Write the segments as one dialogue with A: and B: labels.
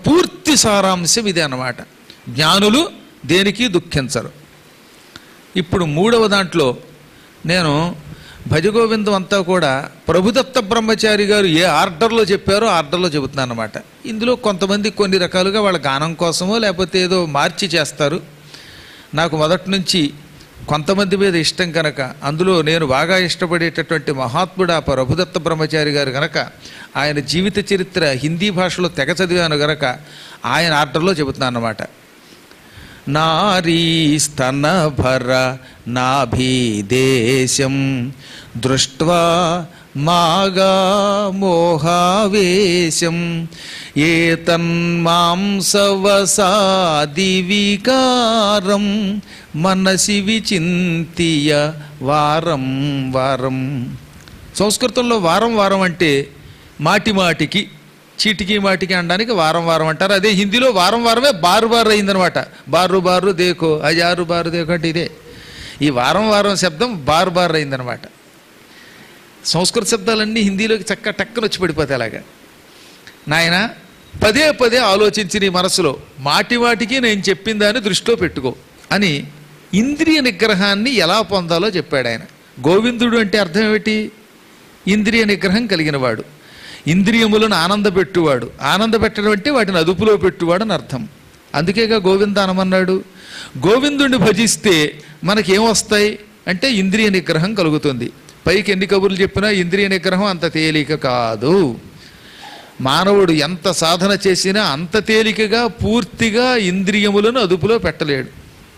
A: పూర్తి సారాంశం ఇదే అన్నమాట జ్ఞానులు దేనికి దుఃఖించరు ఇప్పుడు మూడవ దాంట్లో నేను భజగోవిందం అంతా కూడా ప్రభుదత్త బ్రహ్మచారి గారు ఏ ఆర్డర్లో చెప్పారో ఆ ఆర్డర్లో చెబుతున్నాను అనమాట ఇందులో కొంతమంది కొన్ని రకాలుగా వాళ్ళ గానం కోసమో లేకపోతే ఏదో మార్చి చేస్తారు నాకు మొదటి నుంచి కొంతమంది మీద ఇష్టం కనుక అందులో నేను బాగా ఇష్టపడేటటువంటి మహాత్ముడు ఆ ప్రభుదత్త బ్రహ్మచారి గారు గనక ఆయన జీవిత చరిత్ర హిందీ భాషలో తెగ చదివాను గనక ఆయన ఆర్డర్లో చెబుతున్నాను అన్నమాట నారీ స్తనభర నాభీదేశం దృష్ట్వా మాగా మోహావేశం ఏతన్మాంసవసాది వికారం మనసి విచింతియ వారం వారం సంస్కృతంలో వారం వారం అంటే మాటి మాటికి చీటికి మాటికి అనడానికి వారం వారం అంటారు అదే హిందీలో వారం వారమే బారు బారు అయిందనమాట బారు బారు దేకో అజారు బారు దేకో అంటే ఇదే ఈ వారం వారం శబ్దం బారు బారు అయిందనమాట సంస్కృత శబ్దాలన్నీ హిందీలోకి చక్క టక్కన వచ్చి పడిపోతాయి అలాగా నాయన పదే పదే ఆలోచించి నీ మనసులో మాటి మాటికి నేను చెప్పిన దాన్ని దృష్టిలో పెట్టుకో అని ఇంద్రియ నిగ్రహాన్ని ఎలా పొందాలో చెప్పాడు ఆయన గోవిందుడు అంటే అర్థం ఏమిటి ఇంద్రియ నిగ్రహం కలిగినవాడు ఇంద్రియములను ఆనందపెట్టువాడు ఆనందపెట్టడం అంటే వాటిని అదుపులో పెట్టువాడు అని అర్థం అందుకేగా గోవింద అనమన్నాడు గోవిందుడిని భజిస్తే మనకేమొస్తాయి అంటే ఇంద్రియ నిగ్రహం కలుగుతుంది పైకి ఎన్ని కబుర్లు చెప్పినా ఇంద్రియ నిగ్రహం అంత తేలిక కాదు మానవుడు ఎంత సాధన చేసినా అంత తేలికగా పూర్తిగా ఇంద్రియములను అదుపులో పెట్టలేడు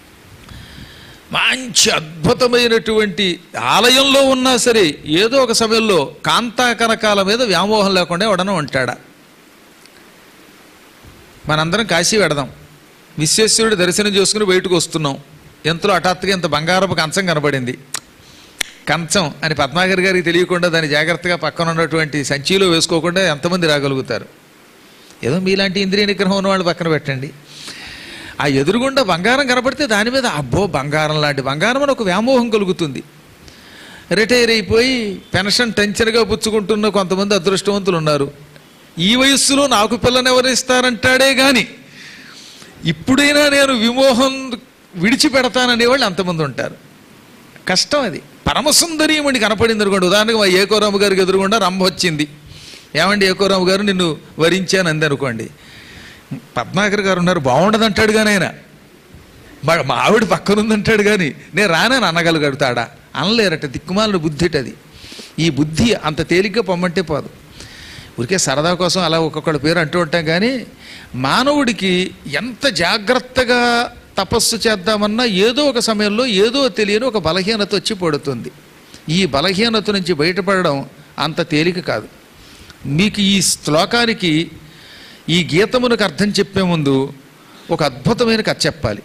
A: మంచి అద్భుతమైనటువంటి ఆలయంలో ఉన్నా సరే ఏదో ఒక సమయంలో కాంతా కనకాల మీద వ్యామోహం లేకుండా ఎవడన్నా ఉంటాడా మనందరం కాశీ పెడదాం విశ్వేశ్వరుడి దర్శనం చేసుకుని బయటకు వస్తున్నాం ఎంతలో హఠాత్తుగా ఇంత బంగారపు కంచం కనబడింది కంచం అని పద్మాగర్ గారికి తెలియకుండా దాన్ని జాగ్రత్తగా పక్కన ఉన్నటువంటి సంచిలో వేసుకోకుండా ఎంతమంది రాగలుగుతారు ఏదో మీలాంటి ఇంద్రియ నిగ్రహం ఉన్న వాళ్ళు పక్కన పెట్టండి ఆ ఎదురుగుండా బంగారం కనపడితే దాని మీద అబ్బో బంగారం లాంటి బంగారం అని ఒక వ్యామోహం కలుగుతుంది రిటైర్ అయిపోయి పెన్షన్ టెన్షన్గా పుచ్చుకుంటున్న కొంతమంది అదృష్టవంతులు ఉన్నారు ఈ వయస్సులో నాకు పిల్లని ఎవరిస్తారంటాడే కానీ ఇప్పుడైనా నేను విమోహం విడిచిపెడతాననేవాళ్ళు అంతమంది ఉంటారు కష్టం అది పరమసుందరీమణి కనపడింది అనుకోండి ఉదాహరణకు మా ఏకోరాము గారికి ఎదురుగుండా రంభ వచ్చింది ఏమండి ఏకోరాము గారు నిన్ను వరించాను అంది అనుకోండి పద్మాకర్ గారు ఉన్నారు బాగుండదు అంటాడు కానీ ఆయన మా- మా ఆవిడ పక్కనుందంటాడు కానీ నేను రానని అనగలుగుతాడా అనలేరట దిక్కుమాలిన బుద్ధి అది ఈ బుద్ధి అంత తేలిగ్గా పొమ్మంటే పోదు ఊరికే సరదా కోసం అలా ఒక్కొక్కడి పేరు అంటూ ఉంటాం కానీ మానవుడికి ఎంత జాగ్రత్తగా తపస్సు చేద్దామన్నా ఏదో ఒక సమయంలో ఏదో తెలియని ఒక బలహీనత వచ్చి పడుతుంది ఈ బలహీనత నుంచి బయటపడడం అంత తేలిక కాదు మీకు ఈ శ్లోకానికి ఈ గీతమునకు అర్థం చెప్పే ముందు ఒక అద్భుతమైన కథ చెప్పాలి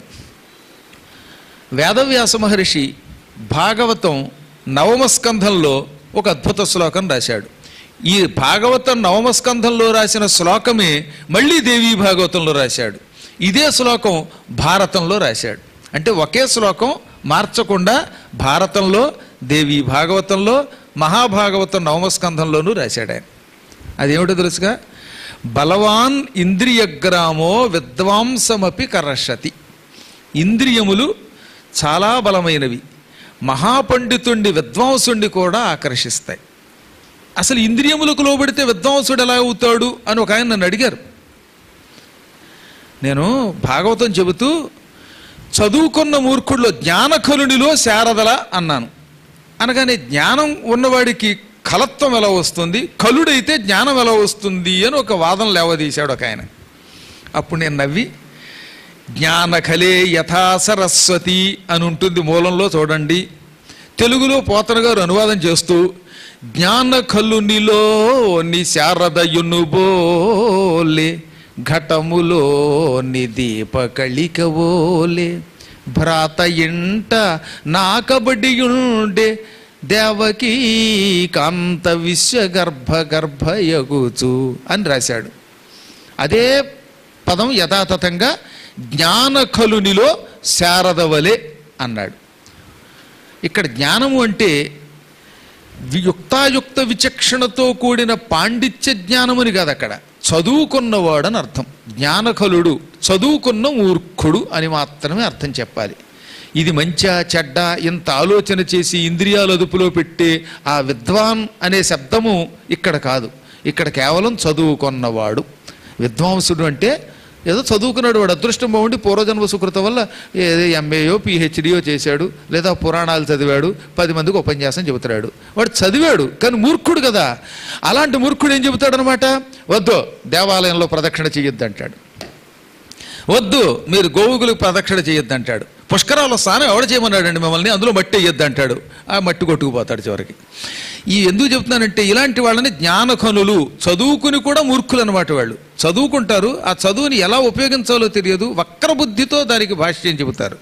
A: వేదవ్యాస మహర్షి భాగవతం నవమ స్కంధంలో ఒక అద్భుత శ్లోకం రాశాడు ఈ భాగవతం నవమ స్కంధంలో రాసిన శ్లోకమే మళ్ళీ దేవీ భాగవతంలో రాశాడు ఇదే శ్లోకం భారతంలో రాశాడు అంటే ఒకే శ్లోకం మార్చకుండా భారతంలో దేవీ భాగవతంలో మహాభాగవతం నవమ స్కంధంలోనూ రాశాడు ఆయన అదేమిటో తెలుసుగా బలవాన్ ఇంద్రియగ్రామో విద్వాంసమపి కర్షతి ఇంద్రియములు చాలా బలమైనవి మహాపండితుణ్ణి విద్వాంసుణ్ణి కూడా ఆకర్షిస్తాయి అసలు ఇంద్రియములకు లోబడితే విద్వాంసుడు ఎలా అవుతాడు అని ఒక ఆయన నన్ను అడిగారు నేను భాగవతం చెబుతూ చదువుకున్న మూర్ఖుల్లో జ్ఞానకలునిలో శారదల అన్నాను అనగానే జ్ఞానం ఉన్నవాడికి కలత్వం ఎలా వస్తుంది కలుడైతే జ్ఞానం ఎలా వస్తుంది అని ఒక వాదన లేవదీశాడు ఒక ఆయన అప్పుడు నేను నవ్వి జ్ఞానకలే యథా సరస్వతి అని ఉంటుంది మూలంలో చూడండి తెలుగులో పోతన గారు అనువాదం చేస్తూ జ్ఞాన కల్లునిలో ని శారదయును బోలే ఘటములో ని దీపకళికవోలే భ్రాత ఇంట నాకబడియుండే దేవకీ కాంత విశ్వగర్భ గర్భయగుచు అని రాశాడు అదే పదం యథాతథంగా జ్ఞానకలునిలో శారదవలే అన్నాడు ఇక్కడ జ్ఞానము అంటే వి- యుక్తాయుక్త విచక్షణతో కూడిన పాండిత్య జ్ఞానముని కాదు అక్కడ చదువుకున్నవాడని అర్థం జ్ఞానకలుడు చదువుకున్న మూర్ఖుడు అని మాత్రమే అర్థం చెప్పాలి ఇది మంచా చెడ్డ ఇంత ఆలోచన చేసి ఇంద్రియాల అదుపులో పెట్టే ఆ విద్వాన్ అనే శబ్దము ఇక్కడ కాదు ఇక్కడ కేవలం చదువుకున్నవాడు విద్వాంసుడు అంటే ఏదో చదువుకున్నాడు వాడు అదృష్టం బాగుండి పూర్వజన్మ సుకృతం వల్ల ఏదో ఎంఏయో పిహెచ్డియో చేశాడు లేదా పురాణాలు చదివాడు పది మందికి ఉపన్యాసం చెబుతాడు వాడు చదివాడు కానీ మూర్ఖుడు కదా అలాంటి మూర్ఖుడు ఏం చెబుతాడు అనమాట వద్దు దేవాలయంలో ప్రదక్షిణ చేయొద్దు అంటాడు వద్దు మీరు గోవుగులకు ప్రదక్షిణ చేయొద్దు అంటాడు పుష్కరాల స్నానం ఎవడ చేయమన్నాడండి మిమ్మల్ని అందులో మట్టి వేయొద్దు అంటాడు ఆ మట్టి కొట్టుకుపోతాడు చివరికి ఈ ఎందుకు చెప్తున్నానంటే ఇలాంటి వాళ్ళని జ్ఞానకనులు చదువుకుని కూడా మూర్ఖులు అనమాట వాళ్ళు చదువుకుంటారు ఆ చదువుని ఎలా ఉపయోగించాలో తెలియదు వక్ర బుద్ధితో దానికి భాష్యం చెబుతారు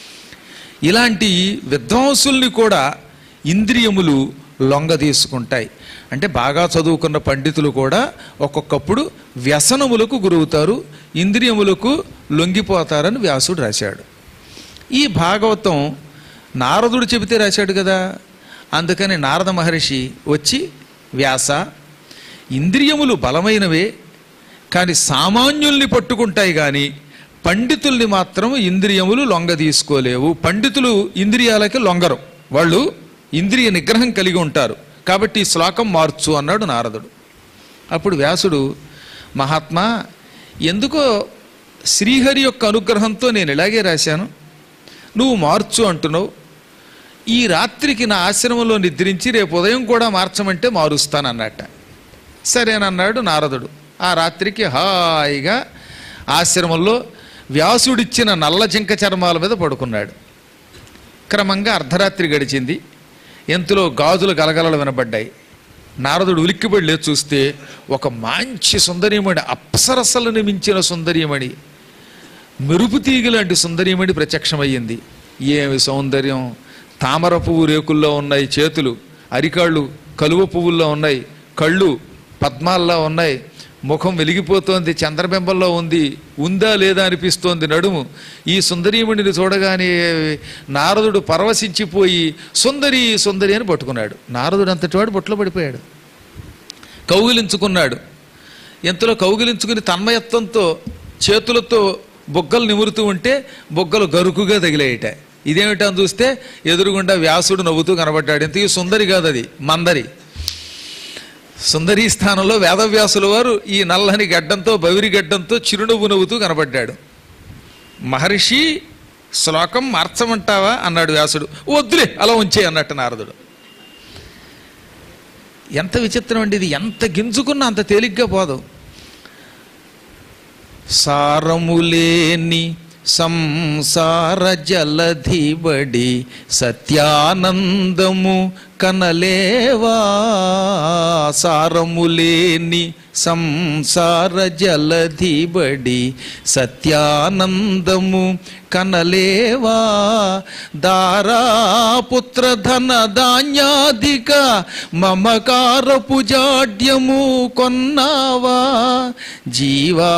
A: ఇలాంటి విద్వాంసుల్ని కూడా ఇంద్రియములు లొంగ తీసుకుంటాయి అంటే బాగా చదువుకున్న పండితులు కూడా ఒక్కొక్కప్పుడు వ్యసనములకు గురవుతారు ఇంద్రియములకు లొంగిపోతారని వ్యాసుడు రాశాడు ఈ భాగవతం నారదుడు చెబితే రాశాడు కదా అందుకని నారద మహర్షి వచ్చి వ్యాస ఇంద్రియములు బలమైనవే కానీ సామాన్యుల్ని పట్టుకుంటాయి కానీ పండితుల్ని మాత్రం ఇంద్రియములు లొంగ తీసుకోలేవు పండితులు ఇంద్రియాలకి లొంగరు వాళ్ళు ఇంద్రియ నిగ్రహం కలిగి ఉంటారు కాబట్టి ఈ శ్లోకం మార్చు అన్నాడు నారదుడు అప్పుడు వ్యాసుడు మహాత్మా ఎందుకో శ్రీహరి యొక్క అనుగ్రహంతో నేను ఇలాగే రాశాను నువ్వు మార్చు అంటున్నావు ఈ రాత్రికి నా ఆశ్రమంలో నిద్రించి రేపు ఉదయం కూడా మార్చమంటే మారుస్తానన్నట్ట సరేనన్నాడు నారదుడు ఆ రాత్రికి హాయిగా ఆశ్రమంలో వ్యాసుడిచ్చిన నల్ల జింక చర్మాల మీద పడుకున్నాడు క్రమంగా అర్ధరాత్రి గడిచింది ఎంతలో గాజుల గలగలలు వినబడ్డాయి నారదుడు ఉలిక్కిపడి లేచి చూస్తే ఒక మంచి సుందరీమణి అప్సరసలను మించిన సుందరీమణి మెరుపు తీగ లాంటి సుందరీమణి ప్రత్యక్షమయ్యింది ఏమి సౌందర్యం తామర పువ్వు రేకుల్లో ఉన్నాయి చేతులు అరికాళ్ళు కలువ పువ్వుల్లో ఉన్నాయి కళ్ళు పద్మాల్లో ఉన్నాయి ముఖం వెలిగిపోతోంది చంద్రబింబంలో ఉంది ఉందా లేదా అనిపిస్తోంది నడుము ఈ సుందరీమణిని చూడగానే నారదుడు పరవశించిపోయి సుందరి సుందరి అని పట్టుకున్నాడు నారదుడు అంతటి వాడు బొట్లో పడిపోయాడు కౌగిలించుకున్నాడు ఎంతలో కౌగిలించుకుని తన్మయత్వంతో చేతులతో బొగ్గలు నిమురుతూ ఉంటే బొగ్గలు గరుకుగా తగిలేయట ఇదేమిటని చూస్తే ఎదురుగుండా వ్యాసుడు నవ్వుతూ కనబడ్డాడు ఇంతకీ సుందరి కాదు అది మందరి సుందరీ స్థానంలో వేదవ్యాసుల వారు ఈ నల్లని గడ్డంతో బవిరి గడ్డంతో చిరునవ్వు నవ్వుతూ కనబడ్డాడు మహర్షి శ్లోకం మార్చమంటావా అన్నాడు వ్యాసుడు వద్దులే అలా ఉంచే అన్నట్టు నారదుడు ఎంత విచిత్రం అండి ఇది ఎంత గింజుకున్నా అంత తేలిగ్గా పోదు సారములేని సంసార జలధిబడి సత్యానందము కనలేవా సారములేని సంసార జలధిబడి సత్యానందము కనలేవా దారాపుత్ర ధన ధాన్యాధిక మమకారపు జాడ్యము కొన్నావా జీవా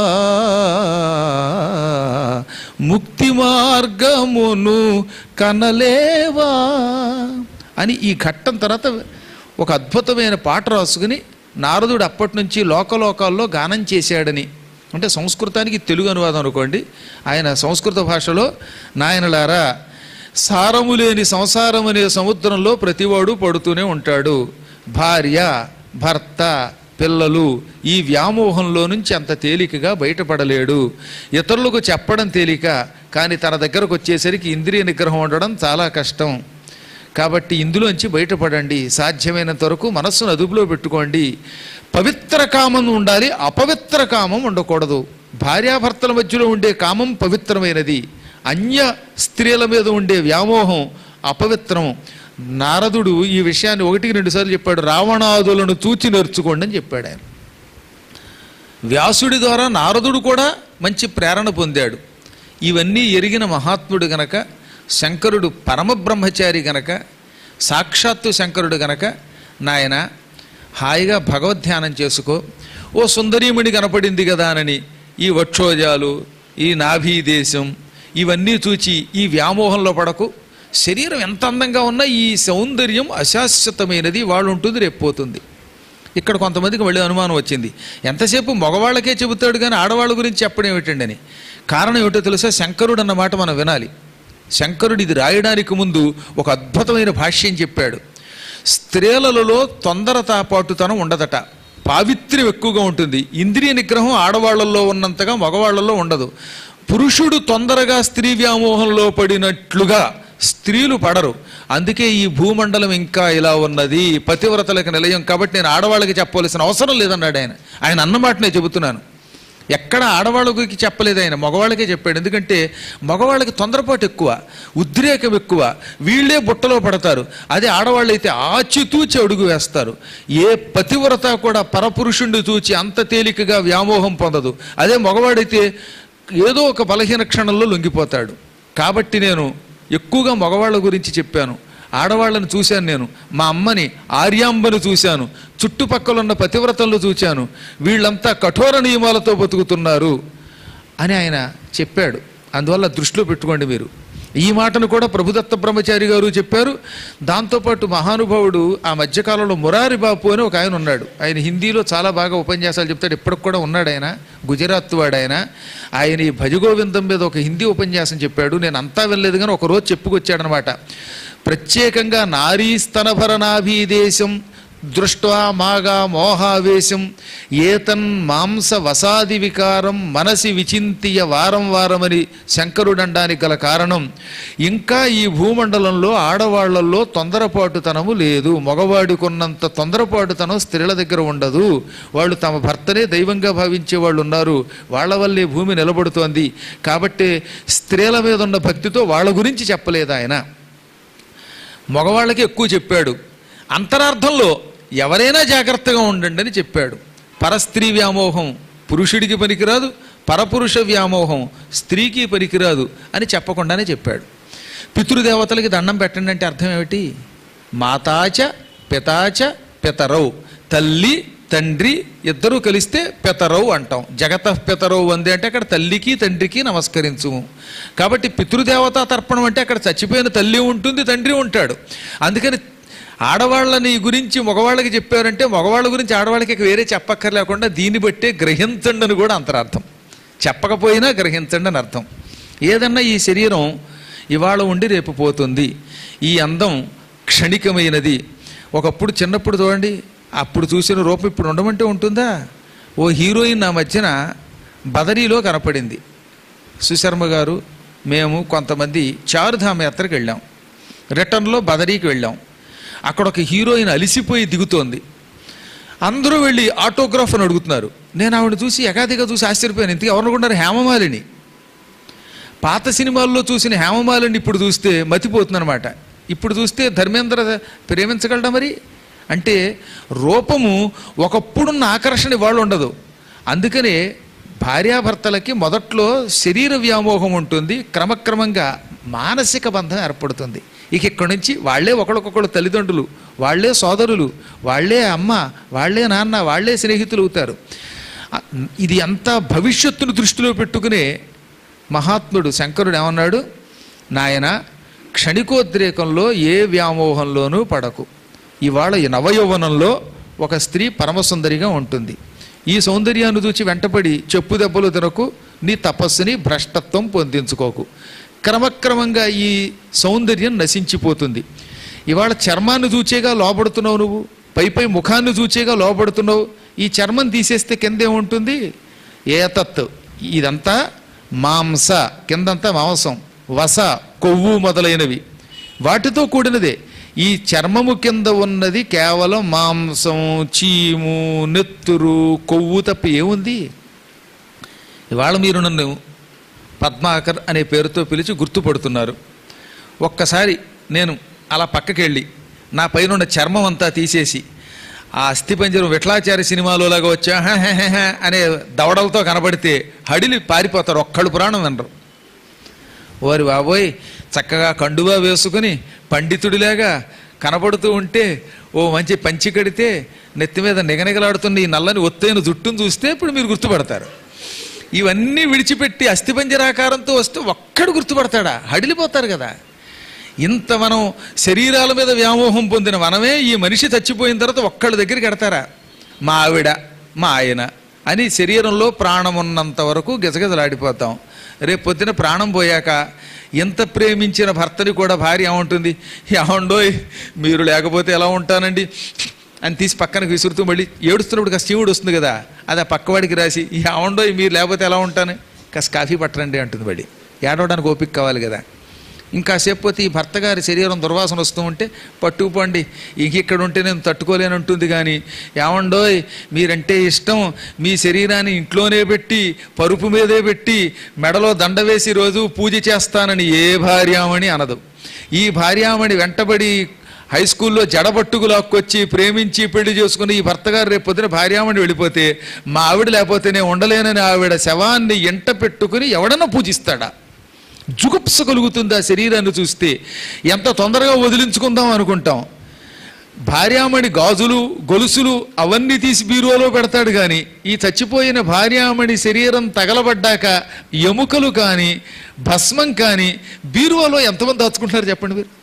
A: ముక్తి మార్గమును కనలేవా అని ఈ ఘట్టం తర్వాత ఒక అద్భుతమైన పాట రాసుకుని నారదుడు అప్పటి నుంచి లోకలోకాల్లో గానం చేశాడని అంటే సంస్కృతానికి తెలుగు అనువాదం అనుకోండి ఆయన సంస్కృత భాషలో నాయనలారా సారము లేని సంసారం అనే సముద్రంలో ప్రతివాడు పడుతూనే ఉంటాడు భార్య భర్త పిల్లలు ఈ వ్యామోహంలో నుంచి అంత తేలికగా బయటపడలేడు ఇతరులకు చెప్పడం తేలిక కానీ తన దగ్గరకు వచ్చేసరికి ఇంద్రియ నిగ్రహం ఉండడం చాలా కష్టం కాబట్టి ఇందులోంచి బయటపడండి సాధ్యమైనంత వరకు మనస్సును అదుపులో పెట్టుకోండి పవిత్ర కామం ఉండాలి అపవిత్ర కామం ఉండకూడదు భార్యాభర్తల మధ్యలో ఉండే కామం పవిత్రమైనది అన్య స్త్రీల మీద ఉండే వ్యామోహం అపవిత్రం నారదుడు ఈ విషయాన్ని ఒకటికి రెండు సార్లు చెప్పాడు రావణాదులను చూచి నేర్చుకోండి అని చెప్పాడు ఆయన వ్యాసుడి ద్వారా నారదుడు కూడా మంచి ప్రేరణ పొందాడు ఇవన్నీ ఎరిగిన మహాత్ముడు గనక శంకరుడు పరమబ్రహ్మచారి గనక సాక్షాత్తు శంకరుడు గనక నాయన హాయిగా భగవద్ధ్యానం చేసుకో ఓ సుందరీమణి కనపడింది కదా అని ఈ వక్షోజాలు ఈ నాభీ దేశం ఇవన్నీ చూచి ఈ వ్యామోహంలో పడకు శరీరం ఎంత అందంగా ఉన్నా ఈ సౌందర్యం అశాశ్వతమైనది వాళ్ళు ఉంటుంది రేపు పోతుంది ఇక్కడ కొంతమందికి మళ్ళీ అనుమానం వచ్చింది ఎంతసేపు మగవాళ్ళకే చెబుతాడు కానీ ఆడవాళ్ళ గురించి చెప్పడం ఏమిటండి అని కారణం ఏమిటో తెలుసా శంకరుడు అన్న మాట మనం వినాలి శంకరుడు ఇది రాయడానికి ముందు ఒక అద్భుతమైన భాష్యం చెప్పాడు స్త్రీలలో తొందరతాపాటుతనం ఉండదట పావిత్ర్యం ఎక్కువగా ఉంటుంది ఇంద్రియ నిగ్రహం ఆడవాళ్లలో ఉన్నంతగా మగవాళ్లలో ఉండదు పురుషుడు తొందరగా స్త్రీ వ్యామోహంలో పడినట్లుగా స్త్రీలు పడరు అందుకే ఈ భూమండలం ఇంకా ఇలా ఉన్నది పతివ్రతలకు నిలయం కాబట్టి నేను ఆడవాళ్ళకి చెప్పవలసిన అవసరం లేదన్నాడు ఆయన ఆయన అన్నమాట నేను చెబుతున్నాను ఎక్కడ ఆడవాళ్ళకి చెప్పలేదు ఆయన మగవాళ్ళకే చెప్పాడు ఎందుకంటే మగవాళ్ళకి తొందరపాటు ఎక్కువ ఉద్రేకం ఎక్కువ వీళ్ళే బుట్టలో పడతారు అదే ఆడవాళ్ళైతే ఆచితూచి అడుగు వేస్తారు ఏ పతివ్రత కూడా పరపురుషుణ్ణి చూచి అంత తేలికగా వ్యామోహం పొందదు అదే మగవాడైతే ఏదో ఒక బలహీన క్షణంలో లొంగిపోతాడు కాబట్టి నేను ఎక్కువగా మగవాళ్ళ గురించి చెప్పాను ఆడవాళ్ళని చూశాను నేను మా అమ్మని ఆర్యాంబను చూశాను చుట్టుపక్కల ఉన్న పతివ్రతలను చూశాను వీళ్ళంతా కఠోర నియమాలతో బతుకుతున్నారు అని ఆయన చెప్పాడు అందువల్ల దృష్టిలో పెట్టుకోండి మీరు ఈ మాటను కూడా ప్రభుదత్త బ్రహ్మచారి గారు చెప్పారు దాంతోపాటు మహానుభావుడు ఆ మధ్యకాలంలో మురారి బాపు అని ఒక ఆయన ఉన్నాడు ఆయన హిందీలో చాలా బాగా ఉపన్యాసాలు చెప్తాడు ఇప్పటికి కూడా ఉన్నాడు ఆయన గుజరాత్ వాడు ఆయన ఆయన ఈ భజగోవిందం మీద ఒక హిందీ ఉపన్యాసం చెప్పాడు నేను అంతా వెళ్ళలేదు కానీ ఒక రోజు చెప్పుకొచ్చాడనమాట ప్రత్యేకంగా నారీస్తనభరణాభీదేశం దృష్ట్వా మాగా మోహావేశం ఏతన్ మాంస వసాది వికారం మనసి విచింతియ వారం వారమని శంకరుడండానికి గల కారణం ఇంకా ఈ భూమండలంలో ఆడవాళ్లలో తొందరపాటుతనము లేదు మగవాడికున్నంత తొందరపాటుతనం స్త్రీల దగ్గర ఉండదు వాళ్ళు తమ భర్తనే దైవంగా భావించే వాళ్ళు ఉన్నారు వాళ్ళ వల్లే భూమి నిలబడుతోంది కాబట్టి స్త్రీల మీద ఉన్న భక్తితో వాళ్ళ గురించి చెప్పలేదు ఆయన మగవాళ్ళకి ఎక్కువ చెప్పాడు అంతరార్థంలో ఎవరైనా జాగ్రత్తగా ఉండండి అని చెప్పాడు పరస్త్రీ వ్యామోహం పురుషుడికి పనికిరాదు పరపురుష వ్యామోహం స్త్రీకి పనికిరాదు అని చెప్పకుండానే చెప్పాడు పితృదేవతలకి దండం పెట్టండి అంటే అర్థం ఏమిటి మాతాచ పితాచ పితరౌ తల్లి తండ్రి ఇద్దరూ కలిస్తే పెతరవు అంటాం జగత పెతరవు అంది అంటే అక్కడ తల్లికి తండ్రికి నమస్కరించుము కాబట్టి పితృదేవతా తర్పణం అంటే అక్కడ చచ్చిపోయిన తల్లి ఉంటుంది తండ్రి ఉంటాడు అందుకని ఆడవాళ్ళని గురించి మగవాళ్ళకి చెప్పారంటే మగవాళ్ళ గురించి ఆడవాళ్ళకి ఇక వేరే చెప్పక్కర్లేకుండా దీన్ని బట్టే గ్రహించండి అని కూడా అంతరార్థం చెప్పకపోయినా గ్రహించండి అని అర్థం ఏదన్నా ఈ శరీరం ఇవాళ ఉండి రేపు పోతుంది ఈ అందం క్షణికమైనది ఒకప్పుడు చిన్నప్పుడు చూడండి అప్పుడు చూసిన రూపం ఇప్పుడు ఉండమంటే ఉంటుందా ఓ హీరోయిన్ నా మధ్యన బదరీలో కనపడింది సుశర్మ గారు మేము కొంతమంది చారుధామ యాత్రకు వెళ్ళాం రిటర్న్లో బదరీకి వెళ్ళాం అక్కడ ఒక హీరోయిన్ అలిసిపోయి దిగుతోంది అందరూ వెళ్ళి ఆటోగ్రాఫ్ అని అడుగుతున్నారు నేను ఆవిడ చూసి ఎగాదిగా చూసి ఆశ్చర్యపోయాను ఇంతకీ ఎవరనుకుంటారు హేమమాలిని పాత సినిమాల్లో చూసిన హేమమాలిని ఇప్పుడు చూస్తే మతిపోతుందన్నమాట ఇప్పుడు చూస్తే ధర్మేంద్ర ప్రేమించగలడా మరి అంటే రూపము ఒకప్పుడున్న ఆకర్షణ ఇవాళ ఉండదు అందుకనే భార్యాభర్తలకి మొదట్లో శరీర వ్యామోహం ఉంటుంది క్రమక్రమంగా మానసిక బంధం ఏర్పడుతుంది ఇక ఇక్కడి నుంచి వాళ్ళే ఒకళ్ళకొకళ్ళు తల్లిదండ్రులు వాళ్ళే సోదరులు వాళ్ళే అమ్మ వాళ్ళే నాన్న వాళ్ళే స్నేహితులు అవుతారు ఆ, ఇది అంతా భవిష్యత్తును దృష్టిలో పెట్టుకునే మహాత్ముడు శంకరుడు ఏమన్నాడు నాయన క్షణికోద్రేకంలో ఏ వ్యామోహంలోనూ పడకు ఇవాళ ఈ నవయౌవనంలో ఒక స్త్రీ పరమసుందరిగా ఉంటుంది ఈ సౌందర్యాన్ని చూచి వెంటపడి చెప్పు దెబ్బలు తినకు నీ తపస్సుని భ్రష్టత్వం పొందించుకోకు క్రమక్రమంగా ఈ సౌందర్యం నశించిపోతుంది ఇవాళ చర్మాన్ని చూచేగా లోపడుతున్నావు నువ్వు పై పై ముఖాన్ని చూచేగా లోపడుతున్నావు ఈ చర్మం తీసేస్తే కిందేముంటుంది ఏతత్ ఇదంతా మాంస కిందంతా మాంసం వస కొవ్వు మొదలైనవి వాటితో కూడినదే ఈ చర్మము కింద ఉన్నది కేవలం మాంసం చీము నెత్తురు కొవ్వు తప్ప ఏముంది ఇవాళ మీరు నన్ను పద్మాకర్ అనే పేరుతో పిలిచి గుర్తుపడుతున్నారు ఒక్కసారి నేను అలా పక్కకి వెళ్ళి నా పైన ఉన్న చర్మం అంతా తీసేసి ఆ అస్థిపంజరం విఠలాచారి సినిమాలోలాగా వచ్చా "హ, హ, హ, హ" అనే దవడలతో కనబడితే హడిలి పారిపోతారు ఒక్కళ్ళు పురాణం వినరు ఓరి బాబోయ్ చక్కగా కండువా వేసుకుని పండితుడిలాగా కనబడుతూ ఉంటే ఓ మంచి పంచి కడితే నెత్తి మీద నిగనిగలాడుతున్న ఈ నల్లని ఒత్తైన జుట్టును చూస్తే ఇప్పుడు మీరు గుర్తుపడతారు ఇవన్నీ విడిచిపెట్టి అస్థిపంజరాకారంతో వస్తే ఒక్కడు గుర్తుపడతాడా హడిలిపోతారు కదా ఇంత మనం శరీరాల మీద వ్యామోహం పొందిన మనమే ఈ మనిషి చచ్చిపోయిన తర్వాత ఒక్కళ్ళ దగ్గరికి ఎడతారా మా ఆవిడ మా ఆయన అని శరీరంలో ప్రాణం ఉన్నంత వరకు గిజగిజలాడిపోతాం రేపు పొద్దున ప్రాణం పోయాక ఎంత ప్రేమించిన భర్తని కూడా భార్య ఏమంటుంది ఏమండోయ్ మీరు లేకపోతే ఎలా ఉంటానండి అని తీసి పక్కనకి విసురుతూ మళ్ళీ ఏడుస్తున్నప్పుడు కాస్త చీవుడు వస్తుంది కదా అది ఆ పక్కవాడికి రాసి ఏమండోయ్ మీరు లేకపోతే ఎలా ఉంటాను కాస్త కాఫీ పట్టరండి అంటుంది మళ్ళీ ఏడవడానికి ఓపిక కావాలి కదా ఇంకాసేపు పోతే ఈ భర్త గారి శరీరం దుర్వాసన వస్తూ ఉంటే పట్టుకుపోండి ఇంక ఇక్కడ ఉంటే నేను తట్టుకోలేని ఉంటుంది కానీ ఏమండోయ్ మీరంటే ఇష్టం మీ శరీరాన్ని ఇంట్లోనే పెట్టి పరుపు మీదే పెట్టి మెడలో దండ వేసి రోజు పూజ చేస్తానని ఏ భార్యామణి అనదు ఈ భార్యామణి వెంటబడి హై స్కూల్లో జడబట్టుకు లాక్కొచ్చి ప్రేమించి పెళ్లి చేసుకుని ఈ భర్త గారు రేపు పొద్దున భార్యామణి వెళ్ళిపోతే మా ఆవిడ లేకపోతే నేను ఉండలేనని ఆవిడ శవాన్ని ఎంట పెట్టుకుని ఎవడన్నా పూజిస్తాడా జుగుప్స కలుగుతుంది ఆ శరీరాన్ని చూస్తే ఎంత తొందరగా వదిలించుకుందాం అనుకుంటాం భార్యామణి గాజులు గొలుసులు అవన్నీ తీసి బీరువాలో పెడతాడు కానీ ఈ చచ్చిపోయిన భార్యామణి శరీరం తగలబడ్డాక ఎముకలు కానీ భస్మం కానీ బీరువాలో ఎంతమంది దాచుకుంటున్నారు చెప్పండి మీరు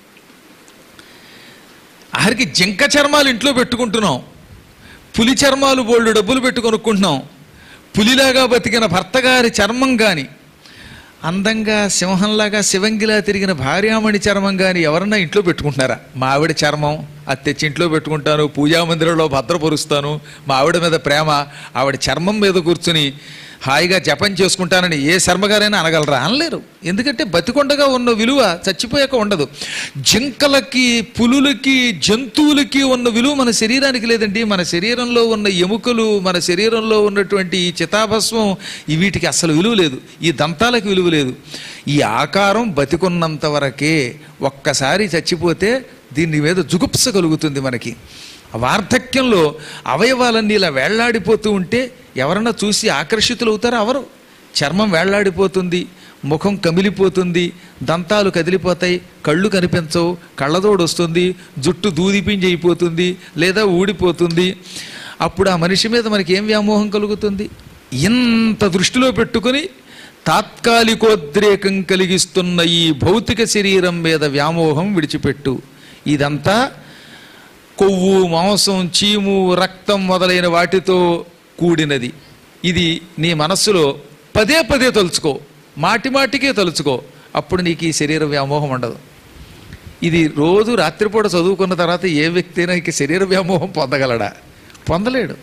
A: ఆఖరికి జింక చర్మాలు ఇంట్లో పెట్టుకుంటున్నాం పులి చర్మాలు బోళ్ళు డబ్బులు పెట్టి కొనుక్కుంటున్నాం పులిలాగా బతికిన భర్త గారి చర్మం కానీ అందంగా సింహంలాగా శివంగిలా తిరిగిన భార్యామణి చర్మం కానీ ఎవరన్నా ఇంట్లో పెట్టుకుంటున్నారా మా ఆవిడ చర్మం అది తెచ్చి ఇంట్లో పెట్టుకుంటాను పూజా మందిరంలో భద్రపరుస్తాను మా ఆవిడ మీద ప్రేమ ఆవిడ చర్మం మీద కూర్చుని హాయిగా జపం చేసుకుంటానని ఏ శర్మగారైనా అనగలరా అనలేరు ఎందుకంటే బతికొండగా ఉన్న విలువ చచ్చిపోయాక ఉండదు జింకలకి పులులకి జంతువులకి ఉన్న విలువ మన శరీరానికి లేదండి మన శరీరంలో ఉన్న ఎముకలు మన శరీరంలో ఉన్నటువంటి ఈ చితాభస్మం ఈ వీటికి అసలు విలువ లేదు ఈ దంతాలకు విలువ లేదు ఈ ఆకారం బతికున్నంత వరకే ఒక్కసారి చచ్చిపోతే దీని మీద జుగుప్స కలుగుతుంది మనకి వార్ధక్యంలో అవయవాలన్నీ ఇలా వేళ్లాడిపోతూ ఉంటే ఎవరన్నా చూసి ఆకర్షితులు అవుతారా అవరు చర్మం వేళ్లాడిపోతుంది ముఖం కమిలిపోతుంది దంతాలు కదిలిపోతాయి కళ్ళు కనిపించవు కళ్ళతోడు వస్తుంది జుట్టు దూదిపించి అయిపోతుంది లేదా ఊడిపోతుంది అప్పుడు ఆ మనిషి మీద మనకి ఏం వ్యామోహం కలుగుతుంది ఇంత దృష్టిలో పెట్టుకుని తాత్కాలికోద్రేకం కలిగిస్తున్న ఈ భౌతిక శరీరం మీద వ్యామోహం విడిచిపెట్టు ఇదంతా కొవ్వు మాంసం చీము రక్తం మొదలైన వాటితో కూడినది ఇది నీ మనస్సులో పదే పదే తలుచుకో మాటి మాటికే తలుచుకో అప్పుడు నీకు ఈ శరీర వ్యామోహం ఉండదు ఇది రోజు రాత్రిపూట చదువుకున్న తర్వాత ఏ వ్యక్తి అయినా ఇక శరీర వ్యామోహం పొందగలడా పొందలేడు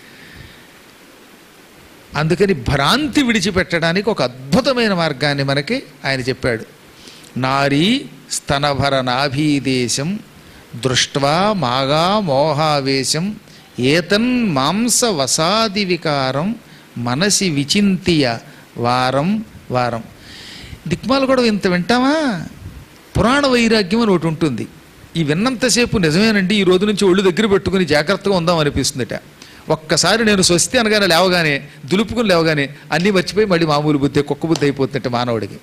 A: అందుకని భ్రాంతి విడిచిపెట్టడానికి ఒక అద్భుతమైన మార్గాన్ని మనకి ఆయన చెప్పాడు నారీ స్తనభర నాభీదేశం దృష్ట్వా మాగా మోహావేశం ఏతన్ మాంస వసాది వికారం మనసి విచింతియ వారం వారం దిక్మాలు కూడా ఇంత వింటామా పురాణ వైరాగ్యం అని ఒకటి ఉంటుంది ఈ విన్నంతసేపు నిజమేనండి ఈ రోజు నుంచి ఒళ్ళు దగ్గర పెట్టుకుని జాగ్రత్తగా ఉందాం అనిపిస్తుందట ఒక్కసారి నేను స్వస్తి అనగానే లేవగానే దులుపుకుని లేవగానే అన్నీ మర్చిపోయి మళ్ళీ మామూలు బుద్ధి కుక్క బుద్ధి అయిపోతుందట మానవుడికి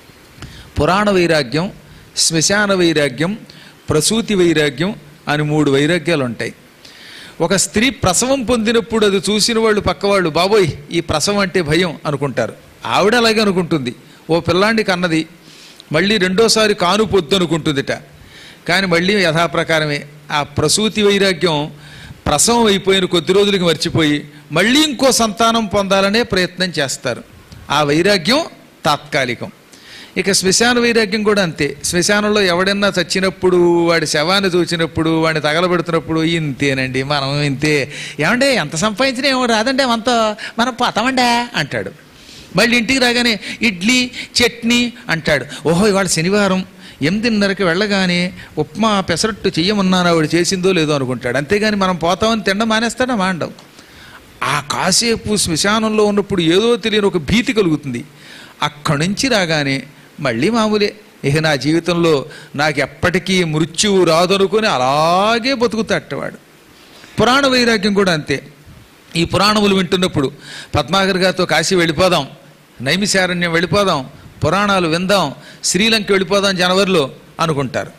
A: పురాణ వైరాగ్యం శ్మశాన వైరాగ్యం ప్రసూతి వైరాగ్యం అని మూడు వైరాగ్యాలు ఉంటాయి ఒక స్త్రీ ప్రసవం పొందినప్పుడు అది చూసిన వాళ్ళు పక్కవాళ్ళు బాబోయ్ ఈ ప్రసవం అంటే భయం అనుకుంటారు ఆవిడ అలాగే అనుకుంటుంది ఓ పిల్లాండి కన్నది మళ్ళీ రెండోసారి కాను పొద్దు అనుకుంటుందిట కానీ మళ్ళీ యథాప్రకారమే ఆ ప్రసూతి వైరాగ్యం ప్రసవం అయిపోయిన కొద్ది రోజులకి మర్చిపోయి మళ్ళీ ఇంకో సంతానం పొందాలనే ప్రయత్నం చేస్తారు ఆ వైరాగ్యం తాత్కాలికం ఇక శ్మశాన వైరాగ్యం కూడా అంతే శ్మశానంలో ఎవడన్నా చచ్చినప్పుడు వాడి శవాన్ని చూచినప్పుడు వాడిని తగలబెడుతున్నప్పుడు ఇంతేనండి మనం ఇంతే ఏమంటే ఎంత సంపాదించినా ఏమో రాదండి అంత మనం పోతామండే అంటాడు మళ్ళీ ఇంటికి రాగానే ఇడ్లీ చట్నీ అంటాడు ఓహో ఇవాళ శనివారం ఎనిమిదిన్నరకి వెళ్ళగానే ఉప్మా పెసరట్టు చెయ్యమన్నాను ఆవిడ చేసిందో లేదో అనుకుంటాడు అంతేగాని మనం పోతామని తినడం మానేస్తాడా మాండం ఆ కాసేపు శ్మశానంలో ఉన్నప్పుడు ఏదో తెలియని ఒక భీతి కలుగుతుంది అక్కడి నుంచి రాగానే మళ్ళీ మామూలే ఇక నా జీవితంలో నాకు ఎప్పటికీ మృత్యువు రాదనుకొని అలాగే బతుకుతాట్టవాడు పురాణ వైరాగ్యం కూడా అంతే ఈ పురాణములు వింటున్నప్పుడు పద్మాకర్ గారితో కాశీ వెళ్ళిపోదాం నైమిశారణ్యం వెళ్ళిపోదాం పురాణాలు విందాం శ్రీలంక వెళ్ళిపోదాం జనవరిలో అనుకుంటారు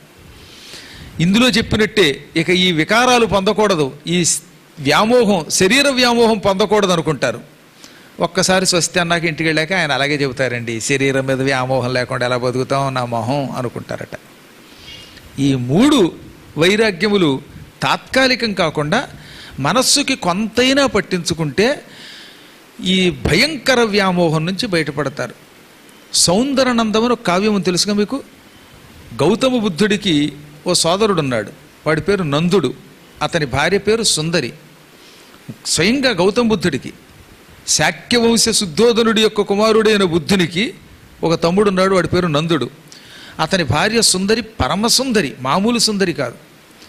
A: ఇందులో చెప్పినట్టే ఇక ఈ వికారాలు పొందకూడదు ఈ వ్యామోహం శరీర వ్యామోహం పొందకూడదు అనుకుంటారు ఒక్కసారి స్వస్తి అన్నాక ఇంటికి వెళ్ళాక ఆయన అలాగే చెబుతారండి శరీరం మీద వ్యామోహం లేకుండా ఎలా బతుకుతాం నా మొహం అనుకుంటారట ఈ మూడు వైరాగ్యములు తాత్కాలికం కాకుండా మనస్సుకి కొంతైనా పట్టించుకుంటే ఈ భయంకర వ్యామోహం నుంచి బయటపడతారు సౌందరనందం అని ఒక కావ్యం ఉంది తెలుసుగా మీకు గౌతమ బుద్ధుడికి ఓ సోదరుడు ఉన్నాడు వాడి పేరు నందుడు అతని భార్య పేరు సుందరి స్వయంగా గౌతమ బుద్ధుడికి శాక్యవంశ శుద్ధోధనుడి యొక్క కుమారుడైన బుద్ధునికి ఒక తమ్ముడు ఉన్నాడు వాడి పేరు నందుడు అతని భార్య సుందరి పరమసుందరి మామూలు సుందరి కాదు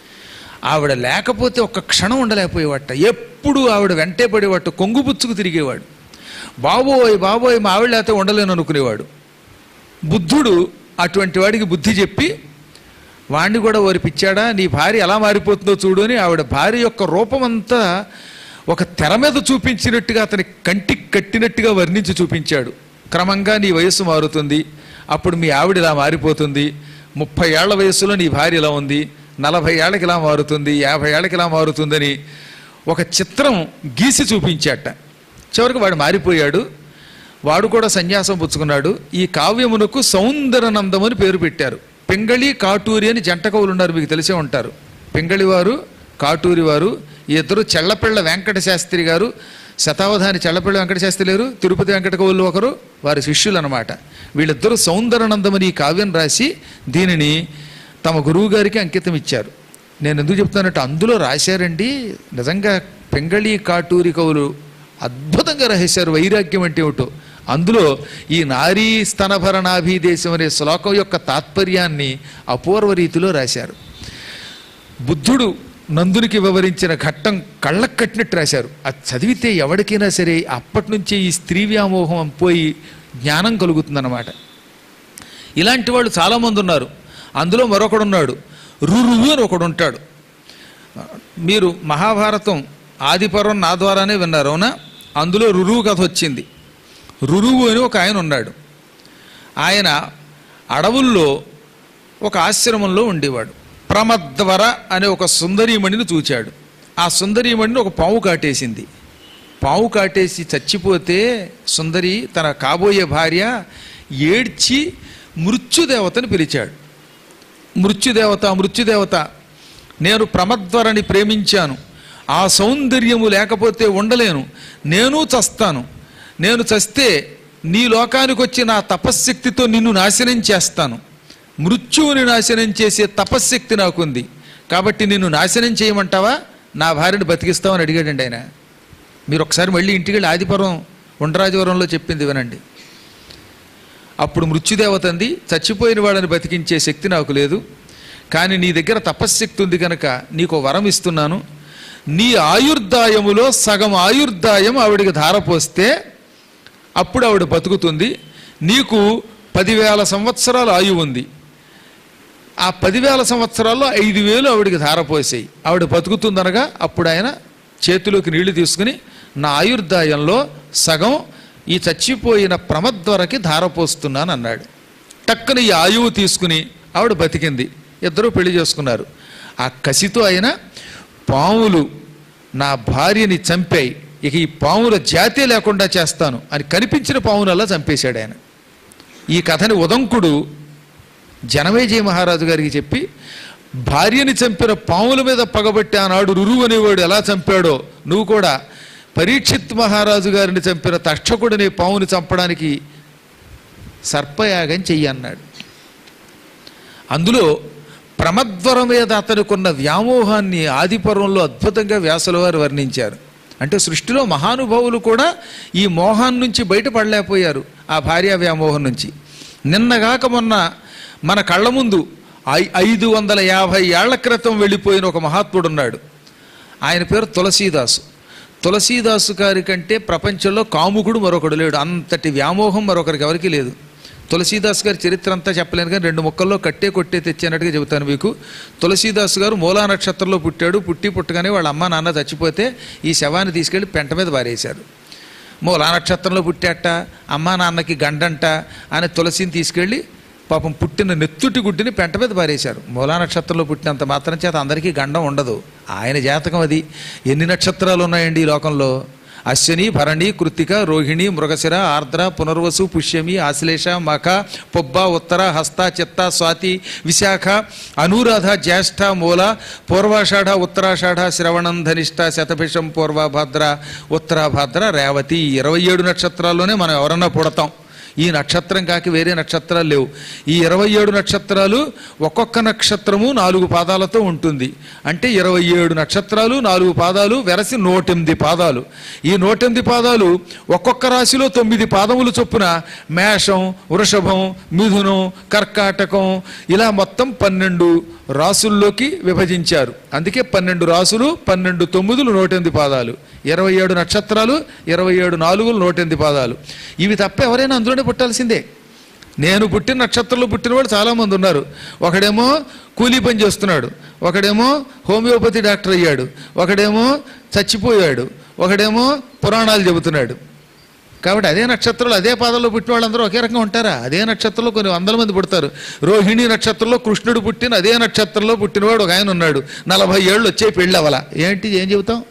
A: ఆవిడ లేకపోతే ఒక్క క్షణం ఉండలేకపోయేవాట ఎప్పుడు ఆవిడ వెంటే పడేవాట కొంగుపుచ్చుకు తిరిగేవాడు బాబోయ్ బాబోయ్ మా ఆవిడ లేకపోతే ఉండలేను అనుకునేవాడు బుద్ధుడు అటువంటి వాడికి బుద్ధి చెప్పి వాణ్ణి కూడా ఓరిపిచ్చాడా నీ భార్య ఎలా మారిపోతుందో చూడు అని ఆవిడ భార్య యొక్క రూపమంతా ఒక తెర మీద చూపించినట్టుగా అతని కంటికి కట్టినట్టుగా వర్ణించి చూపించాడు క్రమంగా నీ వయస్సు మారుతుంది అప్పుడు మీ ఆవిడ ఇలా మారిపోతుంది ముప్పై ఏళ్ల వయస్సులో నీ భార్య ఇలా ఉంది నలభై ఏళ్ళకి ఇలా మారుతుంది యాభై ఏళ్ళకి ఇలా మారుతుందని ఒక చిత్రం గీసి చూపించాట చివరికి వాడు మారిపోయాడు వాడు కూడా సన్యాసం పుచ్చుకున్నాడు ఈ కావ్యమునకు సౌందరనందం అని పేరు పెట్టారు పింగళి కాటూరి అని జంట కవులు ఉన్నారు మీకు తెలిసే ఉంటారు పింగళి వారు కాటూరి వారు ఈ ఇద్దరు చెల్లపిళ్ళ వెంకట శాస్త్రి గారు శతావధాని చెల్లపిళ్ళ వెంకట శాస్త్రి లేరు తిరుపతి వెంకట కవులు ఒకరు వారి శిష్యులు అనమాట వీళ్ళిద్దరూ సౌందరనందం అని ఈ కావ్యం రాసి దీనిని తమ గురువు గారికి అంకితం ఇచ్చారు నేను ఎందుకు చెప్తానంటే అందులో రాశారండి నిజంగా పెంగళి కాటూరి కవులు అద్భుతంగా రాసేశారు వైరాగ్యం అంటే ఏమిటో అందులో ఈ నారీ స్తనభరణాభిదేశం అనే శ్లోకం యొక్క తాత్పర్యాన్ని అపూర్వ రీతిలో రాశారు బుద్ధుడు నందునికి వివరించిన ఘట్టం కళ్ళకు కట్టినట్టు రాశారు అది చదివితే ఎవరికైనా సరే అప్పటి నుంచే ఈ స్త్రీ వ్యామోహం పోయి జ్ఞానం కలుగుతుందన్నమాట ఇలాంటి వాళ్ళు చాలామంది ఉన్నారు అందులో మరొకడు ఉన్నాడు రురువు అని ఒకడు ఉంటాడు మీరు మహాభారతం ఆదిపర్వం నా ద్వారానే విన్నారు అవునా అందులో రురువు కథ వచ్చింది రురువు అని ఒక ఆయన ఉన్నాడు ఆయన అడవుల్లో ఒక ఆశ్రమంలో ఉండేవాడు ప్రమద్వర అనే ఒక సుందరీమణిని చూచాడు ఆ సుందరీమణిని ఒక పాము కాటేసింది పాము కాటేసి చచ్చిపోతే సుందరి తన కాబోయే భార్య ఏడ్చి మృత్యుదేవతని పిలిచాడు మృత్యుదేవత మృత్యుదేవత నేను ప్రమద్వరని ప్రేమించాను ఆ సౌందర్యము లేకపోతే ఉండలేను నేను చస్తాను నేను చస్తే నీ లోకానికి వచ్చి నా తపశ్శక్తితో నిన్ను నాశనం చేస్తాను మృత్యువుని నాశనం చేసే తపశ్శక్తి నాకుంది కాబట్టి నిన్ను నాశనం చేయమంటావా నా భార్యను బతికిస్తామని అడిగాడండి ఆయన మీరు ఒకసారి మళ్ళీ ఇంటికి వెళ్ళి ఆదిపురం ఉండరాజవరంలో చెప్పింది వినండి అప్పుడు మృత్యుదేవత అంది చచ్చిపోయిన వాళ్ళని బతికించే శక్తి నాకు లేదు కానీ నీ దగ్గర తపశ్శక్తి ఉంది కనుక నీకు ఓ వరం ఇస్తున్నాను నీ ఆయుర్దాయములో సగం ఆయుర్దాయం ఆవిడికి ధారపోస్తే అప్పుడు ఆవిడ బతుకుతుంది నీకు పదివేల సంవత్సరాల ఆయువు ఉంది ఆ పదివేల సంవత్సరాల్లో ఐదు వేలు ఆవిడికి ధారపోసాయి ఆవిడ బతుకుతుందనగా అప్పుడు ఆయన చేతిలోకి నీళ్లు తీసుకుని నా ఆయుర్దాయంలో సగం ఈ చచ్చిపోయిన ప్రమద్వరకి ధారపోస్తున్నాను అన్నాడు టక్కున ఈ ఆయువు తీసుకుని ఆవిడ బతికింది ఇద్దరూ పెళ్లి చేసుకున్నారు ఆ కసితో ఆయన పాములు నా భార్యని చంపాయి ఇక ఈ పాముల జాతే లేకుండా చేస్తాను అని కనిపించిన పామునల్లా చంపేశాడు ఆయన ఈ కథని ఉదంకుడు జనమేజయ మహారాజు గారికి చెప్పి భార్యని చంపిన పాముల మీద పగబట్టి ఆనాడు రురువు అనేవాడు ఎలా చంపాడో నువ్వు కూడా పరీక్షిత్ మహారాజు గారిని చంపిన తక్షకుడిని పాముని చంపడానికి సర్పయాగం చెయ్యి అన్నాడు అందులో ప్రమద్వరం మీద అతనుకున్న వ్యామోహాన్ని ఆదిపర్వంలో అద్భుతంగా వ్యాసుల వారు వర్ణించారు అంటే సృష్టిలో మహానుభావులు కూడా ఈ మోహం నుంచి బయటపడలేకపోయారు ఆ భార్య వ్యామోహం నుంచి నిన్నగాక మొన్న మన కళ్ళ ముందు ఐ- ఐదు వందల యాభై ఏళ్ల క్రితం వెళ్ళిపోయిన ఒక మహాత్ముడు ఉన్నాడు ఆయన పేరు తులసీదాసు తులసీదాసు గారి కంటే ప్రపంచంలో కాముకుడు మరొకడు లేడు అంతటి వ్యామోహం మరొకరికి ఎవరికీ లేదు తులసీదాస్ గారి చరిత్ర అంతా చెప్పలేను కానీ రెండు ముక్కల్లో కట్టే కొట్టే తెచ్చినట్టుగా చెబుతాను మీకు తులసీదాస్ గారు మూలా నక్షత్రంలో పుట్టాడు పుట్టి పుట్టగానే వాళ్ళ అమ్మ నాన్న చచ్చిపోతే ఈ శవాన్ని తీసుకెళ్లి పెంట మీద పారేశారు మూలా నక్షత్రంలో పుట్టాట అమ్మా నాన్నకి గండంట అని తులసిని తీసుకెళ్ళి పాపం పుట్టిన నెత్తుటి గుడ్డిని పెంట మీద పారేశారు మూలా నక్షత్రంలో పుట్టినంత మాత్రం చేత అందరికీ గండం ఉండదు ఆయన జాతకం అది ఎన్ని నక్షత్రాలు ఉన్నాయండి ఈ లోకంలో అశ్విని భరణి కృతిక రోహిణి మృగశిర ఆర్ద్ర పునర్వసు పుష్యమి ఆశ్లేష మఖ పొబ్బ ఉత్తర హస్త చిత్త స్వాతి విశాఖ అనురాధ జ్యేష్ఠ మూల పూర్వాషాఢ ఉత్తరాషాఢ శ్రవణం ధనిష్ట శతభిషం పూర్వభద్ర ఉత్తరాభద్ర రేవతి ఇరవై ఏడు నక్షత్రాల్లోనే మనం ఎవరన్నా పుడతాం ఈ నక్షత్రం కాకి వేరే నక్షత్రాలు లేవు ఈ ఇరవై ఏడు నక్షత్రాలు ఒక్కొక్క నక్షత్రము నాలుగు పాదాలతో ఉంటుంది అంటే ఇరవై ఏడు నక్షత్రాలు నాలుగు పాదాలు వెరసి నూటెనిమిది పాదాలు ఈ నూటెనిమిది పాదాలు ఒక్కొక్క రాశిలో తొమ్మిది పాదములు చొప్పున మేషం వృషభం మిథునం కర్కాటకం ఇలా మొత్తం పన్నెండు రాసుల్లోకి విభజించారు అందుకే పన్నెండు రాసులు పన్నెండు తొమ్మిదిలు నూటెనిమిది పాదాలు ఇరవై ఏడు నక్షత్రాలు ఇరవై ఏడు నాలుగులు నూటెనిమిది పాదాలు ఇవి తప్ప ఎవరైనా అందులోనే పుట్టాల్సిందే నేను పుట్టిన నక్షత్రంలో పుట్టిన వాళ్ళు చాలామంది ఉన్నారు ఒకడేమో కూలీ పని చేస్తున్నాడు ఒకడేమో హోమియోపతి డాక్టర్ అయ్యాడు ఒకడేమో చచ్చిపోయాడు ఒకడేమో పురాణాలు చెబుతున్నాడు కాబట్టి అదే నక్షత్రంలో అదే పాదంలో పుట్టిన వాళ్ళందరూ ఒకే రకంగా ఉంటారా అదే నక్షత్రంలో కొన్ని వందల మంది పుడతారు రోహిణి నక్షత్రంలో కృష్ణుడు పుట్టిన అదే నక్షత్రంలో పుట్టినవాడు ఒక ఆయన ఉన్నాడు నలభై ఏళ్ళు వచ్చే పెళ్ళి అవల ఏంటి ఏం చెబుతాం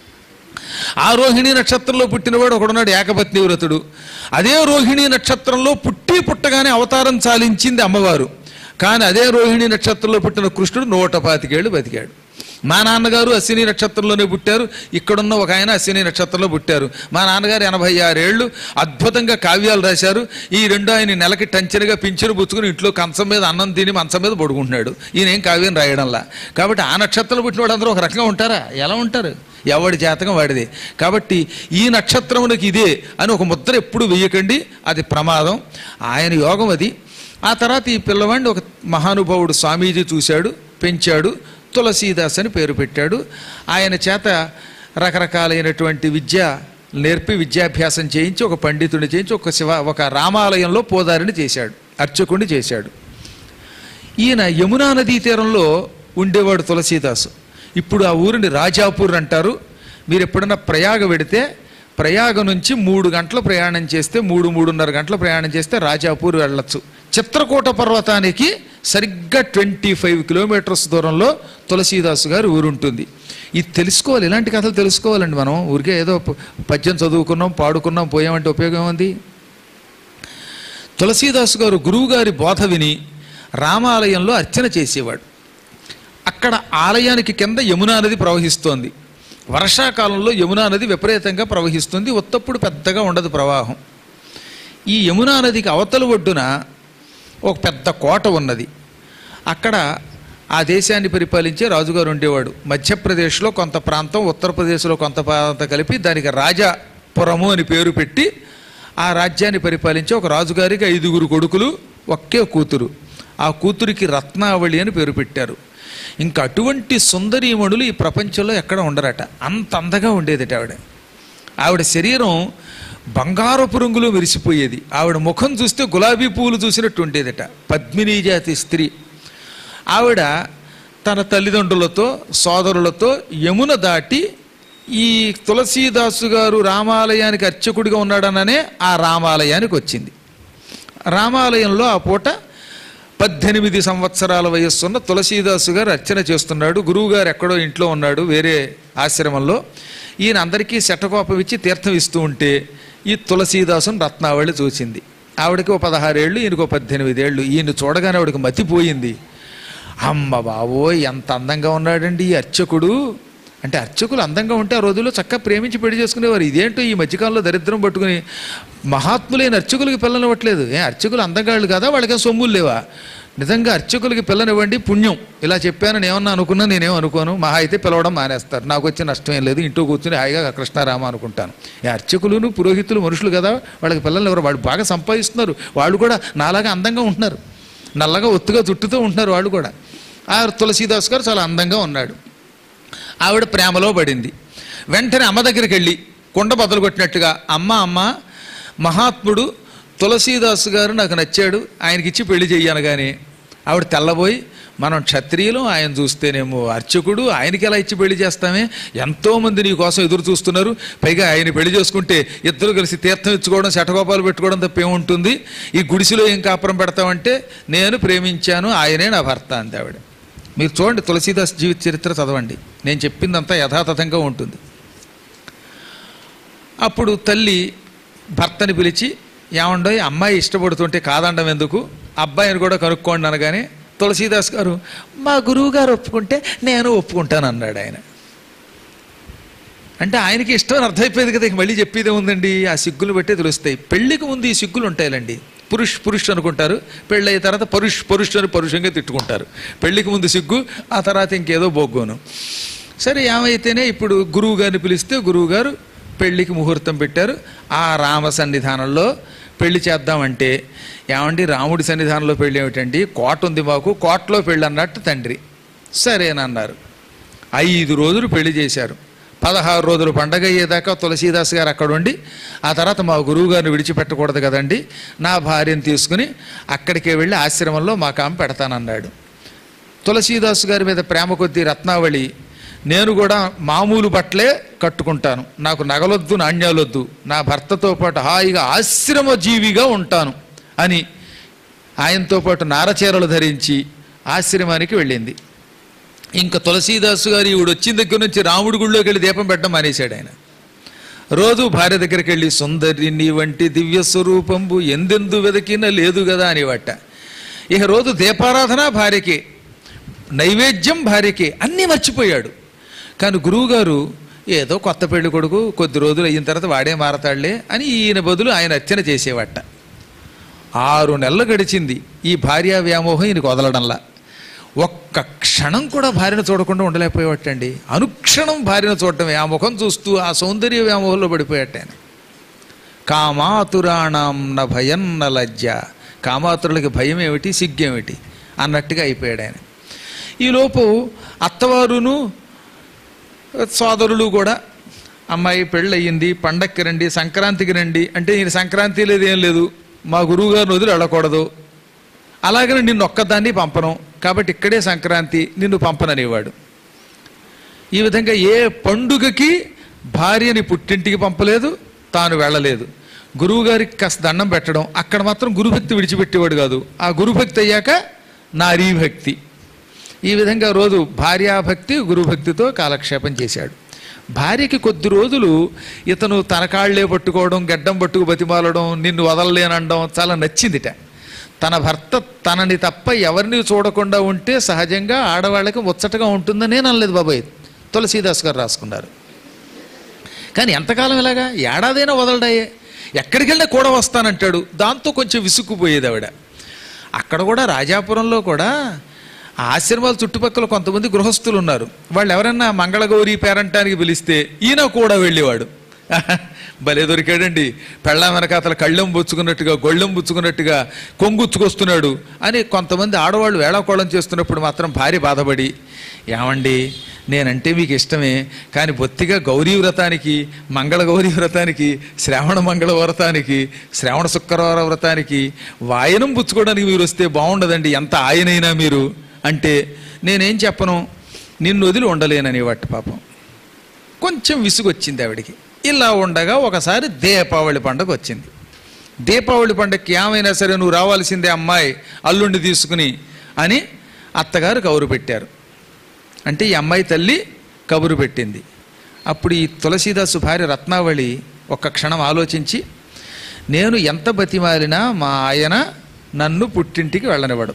A: ఆ రోహిణి నక్షత్రంలో పుట్టినవాడు ఒకడున్నాడు ఏకపత్ని వ్రతుడు అదే రోహిణి నక్షత్రంలో పుట్టి పుట్టగానే అవతారం చాలించింది అమ్మవారు కానీ అదే రోహిణి నక్షత్రంలో పుట్టిన కృష్ణుడు నూట పాతికేళ్ళు బతికాడు మా నాన్నగారు అశ్విని నక్షత్రంలోనే పుట్టారు ఇక్కడున్న ఒక ఆయన అశ్విని నక్షత్రంలో పుట్టారు మా నాన్నగారు ఎనభై ఆరేళ్ళు అద్భుతంగా కావ్యాలు రాశారు ఈ రెండు ఆయన నెలకి టంచనగా పింఛను పుచ్చుకుని ఇంట్లో కంచం మీద అన్నం తిని మంచం మీద పడుకుంటున్నాడు ఈయన ఏం కావ్యం రాయడంలా కాబట్టి ఆ నక్షత్రంలో పుట్టిన వాళ్ళందరూ ఒక రకంగా ఉంటారా ఎలా ఉంటారు ఎవడి జాతకం వాడిది కాబట్టి ఈ నక్షత్రమునకి ఇదే అని ఒక ముద్ర ఎప్పుడు వేయకండి అది ప్రమాదం ఆయన యోగం అది ఆ తర్వాత ఈ పిల్లవాడిని ఒక మహానుభావుడు స్వామీజీ చూశాడు పెంచాడు తులసీదాస్ అని పేరు పెట్టాడు ఆయన చేత రకరకాలైనటువంటి విద్య నేర్పి విద్యాభ్యాసం చేయించి ఒక పండితుడిని చేయించి ఒక శివ ఒక రామాలయంలో పోదారిని చేశాడు అర్చకుడిని చేశాడు ఈయన యమునా నదీ తీరంలో ఉండేవాడు తులసీదాసు ఇప్పుడు ఆ ఊరిని రాజాపూర్ అంటారు మీరు ఎప్పుడన్నా ప్రయాగ వెడితే ప్రయాగ నుంచి మూడు గంటల ప్రయాణం చేస్తే మూడు మూడున్నర గంటల ప్రయాణం చేస్తే రాజాపూర్ వెళ్ళొచ్చు చిత్రకూట పర్వతానికి సరిగ్గా ట్వంటీ ఫైవ్ కిలోమీటర్స్ దూరంలో తులసీదాసు గారి ఊరుంటుంది ఇది తెలుసుకోవాలి ఇలాంటి కథలు తెలుసుకోవాలండి మనం ఊరికే ఏదో ప- పద్యం చదువుకున్నాం పాడుకున్నాం పోయామంటే ఉపయోగం ఉంది తులసీదాసు గారు గురువుగారి బోధ విని రామాలయంలో అర్చన చేసేవాడు అక్కడ ఆలయానికి కింద యమునా నది ప్రవహిస్తోంది వర్షాకాలంలో యమునా నది విపరీతంగా ప్రవహిస్తుంది ఉత్తప్పుడు పెద్దగా ఉండదు ప్రవాహం ఈ యమునా నదికి అవతల ఒడ్డున ఒక పెద్ద కోట ఉన్నది అక్కడ ఆ దేశాన్ని పరిపాలించే రాజుగారు ఉండేవాడు మధ్యప్రదేశ్లో కొంత ప్రాంతం ఉత్తరప్రదేశ్లో కొంత ప్రాంతం కలిపి దానికి రాజాపురము అని పేరు పెట్టి ఆ రాజ్యాన్ని పరిపాలించే ఒక రాజుగారికి ఐదుగురు కొడుకులు ఒకే కూతురు ఆ కూతురికి రత్నావళి అని పేరు పెట్టారు ఇంకా అటువంటి సుందరీమణులు ఈ ప్రపంచంలో ఎక్కడ ఉండరట అంత అందగా ఉండేదట ఆవిడ ఆవిడ శరీరం బంగారపు రంగులో మెరిసిపోయేది ఆవిడ ముఖం చూస్తే గులాబీ పువ్వులు చూసినట్టు ఉండేదట పద్మినీ జాతి స్త్రీ ఆవిడ తన తల్లిదండ్రులతో సోదరులతో యమున దాటి ఈ తులసీదాసు గారు రామాలయానికి అర్చకుడిగా ఉన్నాడననే ఆ రామాలయానికి వచ్చింది రామాలయంలో ఆ పూట పద్దెనిమిది సంవత్సరాల వయస్సున్న తులసీదాసు గారు అర్చన చేస్తున్నాడు గురువుగారు ఎక్కడో ఇంట్లో ఉన్నాడు వేరే ఆశ్రమంలో ఈయన అందరికీ శటకోపం ఇచ్చి తీర్థం ఇస్తూ ఉంటే ఈ తులసీదాసును రత్నావళి చూసింది ఆవిడకి ఓ పదహారేళ్ళు ఈయనకు ఓ పద్దెనిమిదేళ్ళు ఈయన చూడగానే ఆవిడకి మతిపోయింది అమ్మ బావోయ్ ఎంత అందంగా ఉన్నాడండి ఈ అర్చకుడు అంటే అర్చకులు అందంగా ఉంటే ఆ రోజుల్లో చక్కగా ప్రేమించి పెళ్లి చేసుకునేవారు ఇదేంటో ఈ మధ్యకాలంలో దరిద్రం పట్టుకుని మహాత్ములైన అర్చకులకి పిల్లలు ఇవ్వట్లేదు ఏ అర్చకులు అందంగాళ్ళు కదా వాళ్ళకి సొమ్ములు లేవా నిజంగా అర్చకులకి పిల్లనివ్వండి పుణ్యం ఇలా చెప్పానని ఏమన్నా అనుకున్నా నేనేం అనుకోను మహా అయితే పిలవడం మానేస్తారు నాకు వచ్చే నష్టం ఏం లేదు ఇంట్లో కూర్చుని హాయిగా కృష్ణారామ అనుకుంటాను ఈ అర్చకులును పురోహితులు మనుషులు కదా వాళ్ళకి పిల్లలు ఎవరు వాళ్ళు బాగా సంపాదిస్తున్నారు వాళ్ళు కూడా నాలాగా అందంగా ఉంటున్నారు నల్లగా ఒత్తుగా చుట్టుతూ ఉంటున్నారు వాళ్ళు కూడా ఆ తులసీదాస్ గారు చాలా అందంగా ఉన్నాడు ఆవిడ ప్రేమలో పడింది వెంటనే అమ్మ దగ్గరికి వెళ్ళి కుండ బదులు కొట్టినట్టుగా అమ్మ అమ్మ మహాత్ముడు తులసీదాస్ గారు నాకు నచ్చాడు ఆయనకి ఇచ్చి పెళ్లి చెయ్యనగానే ఆవిడ తెల్లబోయి మనం క్షత్రియులు ఆయన చూస్తేనేమో అర్చకుడు ఆయనకి ఎలా ఇచ్చి పెళ్లి చేస్తామే ఎంతోమంది నీ కోసం ఎదురు చూస్తున్నారు పైగా ఆయన పెళ్లి చేసుకుంటే ఇద్దరు కలిసి తీర్థం ఇచ్చుకోవడం శటగోపాలు పెట్టుకోవడం తప్ప ఏముంటుంది ఈ గుడిసెలో ఏం కాపురం పెడతామంటే నేను ప్రేమించాను ఆయనే నా భర్త అంది ఆవిడ మీరు చూడండి తులసీదాస్ జీవిత చరిత్ర చదవండి నేను చెప్పిందంతా యథాతథంగా ఉంటుంది అప్పుడు తల్లి భర్తని పిలిచి ఏమండో అమ్మాయి ఇష్టపడుతుంటే కాదండం ఎందుకు అబ్బాయిని కూడా కనుక్కోండి అనగానే తులసీదాస్ గారు మా గురువు గారు ఒప్పుకుంటే నేను ఒప్పుకుంటాను అన్నాడు ఆయన అంటే ఆయనకి ఇష్టం అని అర్థమైపోయింది కదా ఇక మళ్ళీ చెప్పేదే ఉందండి ఆ సిగ్గులు బట్టే తెలుస్తాయి పెళ్లికి ముందు ఈ సిగ్గులు ఉంటాయిలండి పురుష్ పురుష్ అనుకుంటారు పెళ్ళి అయిన తర్వాత పరుష్ పరుష్ అని పరుషంగా తిట్టుకుంటారు పెళ్లికి ముందు సిగ్గు ఆ తర్వాత ఇంకేదో బొగ్గోను సరే ఏమైతేనే ఇప్పుడు గురువు గారిని పిలిస్తే గురువు గారు పెళ్లికి ముహూర్తం పెట్టారు ఆ రామ సన్నిధానంలో పెళ్లి చేద్దామంటే ఏమండి రాముడి సన్నిధానంలో పెళ్లి ఏమిటండి కోట ఉంది మాకు కోటలో పెళ్ళి అన్నట్టు తండ్రి సరేనన్నారు ఐదు రోజులు పెళ్లి చేశారు పదహారు రోజులు పండగ అయ్యేదాకా తులసీదాస్ గారు అక్కడ ఉండి ఆ తర్వాత మా గురువు గారిని విడిచిపెట్టకూడదు కదండి నా భార్యను తీసుకుని అక్కడికే వెళ్ళి ఆశ్రమంలో మా కామె పెడతానన్నాడు తులసీదాస్ గారి మీద ప్రేమ కొద్దీ రత్నావళి నేను కూడా మామూలు బట్టలే కట్టుకుంటాను నాకు నగలొద్దు నాణ్యాలొద్దు నా భర్తతో పాటు హాయిగా ఆశ్రమ జీవిగా ఉంటాను అని ఆయనతో పాటు నారచీరలు ధరించి ఆశ్రమానికి వెళ్ళింది ఇంకా తులసీదాసు గారు ఈవిడ వచ్చిన దగ్గర నుంచి రాముడి గుళ్ళోకి వెళ్ళి దీపం పెట్టడం మానేశాడు ఆయన రోజు భార్య దగ్గరికి వెళ్ళి సుందరి నీ వంటి దివ్య స్వరూపంబు ఎందెందు వెదకినా లేదు కదా అనేవట ఇక రోజు దీపారాధన భార్యకి నైవేద్యం భార్యకి అన్నీ మర్చిపోయాడు కానీ గురువుగారు ఏదో కొత్త పెళ్లి కొడుకు కొద్ది రోజులు అయిన తర్వాత వాడే మారతాడులే అని ఈయన బదులు ఆయన అర్చన చేసేవట ఆరు నెలలు గడిచింది ఈ భార్యా వ్యామోహం ఈయనకు వదలడంలా ఒక్క క్షణం కూడా భార్యను చూడకుండా ఉండలేకపోయేవటండి అనుక్షణం భార్యను చూడటమే ఆ ముఖం చూస్తూ ఆ సౌందర్య వ్యామోహంలో పడిపోయాట ఆయన కామాతురాణం న భయం న లజ్జ కామాతురులకి భయం ఏమిటి సిగ్గేమిటి అన్నట్టుగా అయిపోయాడు ఆయన ఈలోపు అత్తవారును సోదరులు కూడా అమ్మాయి పెళ్ళయింది పండక్కి రండి సంక్రాంతికి రండి అంటే ఈయన సంక్రాంతి లేదు ఏం లేదు మా గురువు గారిని వదిలి వెళ్ళకూడదు అలాగని నిన్ను ఒక్కదాన్ని పంపను కాబట్టి ఇక్కడే సంక్రాంతి నిన్ను పంపననేవాడు ఈ విధంగా ఏ పండుగకి భార్యని పుట్టింటికి పంపలేదు తాను వెళ్ళలేదు గురువుగారికి కాస్త దండం పెట్టడం అక్కడ మాత్రం గురుభక్తి విడిచిపెట్టేవాడు కాదు ఆ గురుభక్తి అయ్యాక నారీభక్తి ఈ విధంగా రోజు భార్యాభక్తి గురుభక్తితో కాలక్షేపం చేశాడు భార్యకి కొద్ది రోజులు ఇతను తన కాళ్లే పట్టుకోవడం గడ్డం పట్టుకు బతిమాలడం నిన్ను వదలలేనడం చాలా నచ్చిందిట తన భర్త తనని తప్ప ఎవరిని చూడకుండా ఉంటే సహజంగా ఆడవాళ్ళకి ముచ్చటగా ఉంటుందని నేను అనలేదు బాబాయ్ తులసీదాస్ గారు రాసుకున్నారు కానీ ఎంతకాలం ఇలాగా ఏడాదైనా వదలడాయే ఎక్కడికి వెళ్ళినా కూడా వస్తానంటాడు దాంతో కొంచెం విసుక్కుపోయేది ఆవిడ అక్కడ కూడా రాజాపురంలో కూడా ఆ ఆశ్రమాల చుట్టుపక్కల కొంతమంది గృహస్థులు ఉన్నారు వాళ్ళు ఎవరన్నా మంగళగౌరి పేరంటానికి పిలిస్తే ఈయన కూడా వెళ్ళేవాడు భలే దొరికాడండి పెళ్ళాం వెనకాతల కళ్ళెం బుచ్చుకున్నట్టుగా గొళ్ళెం బుచ్చుకున్నట్టుగా కొంగుచ్చుకొస్తున్నాడు అని కొంతమంది ఆడవాళ్ళు వేళాకోళం చేస్తున్నప్పుడు మాత్రం భార్య బాధపడి ఏమండి నేనంటే మీకు ఇష్టమే కానీ బొత్తిగా గౌరీ వ్రతానికి మంగళ గౌరీ వ్రతానికి శ్రావణ మంగళ వ్రతానికి శ్రావణ శుక్రవార వ్రతానికి వాయనం పుచ్చుకోవడానికి మీరు వస్తే బాగుండదండి ఎంత ఆయనైనా మీరు అంటే నేనేం చెప్పను నిన్ను వదిలి ఉండలేనని వాటి పాపం కొంచెం విసుగొచ్చింది ఆవిడికి ఇలా ఉండగా ఒకసారి దీపావళి పండుగ వచ్చింది దీపావళి పండుగకి ఏమైనా సరే నువ్వు రావాల్సిందే అమ్మాయి అల్లుండి తీసుకుని అని అత్తగారు కబురు పెట్టారు అంటే ఈ అమ్మాయి తల్లి కబురు పెట్టింది అప్పుడు ఈ తులసీదాసు భార్య రత్నావళి ఒక్క క్షణం ఆలోచించి నేను ఎంత బతిమాలినా మా ఆయన నన్ను పుట్టింటికి వెళ్ళనివ్వడు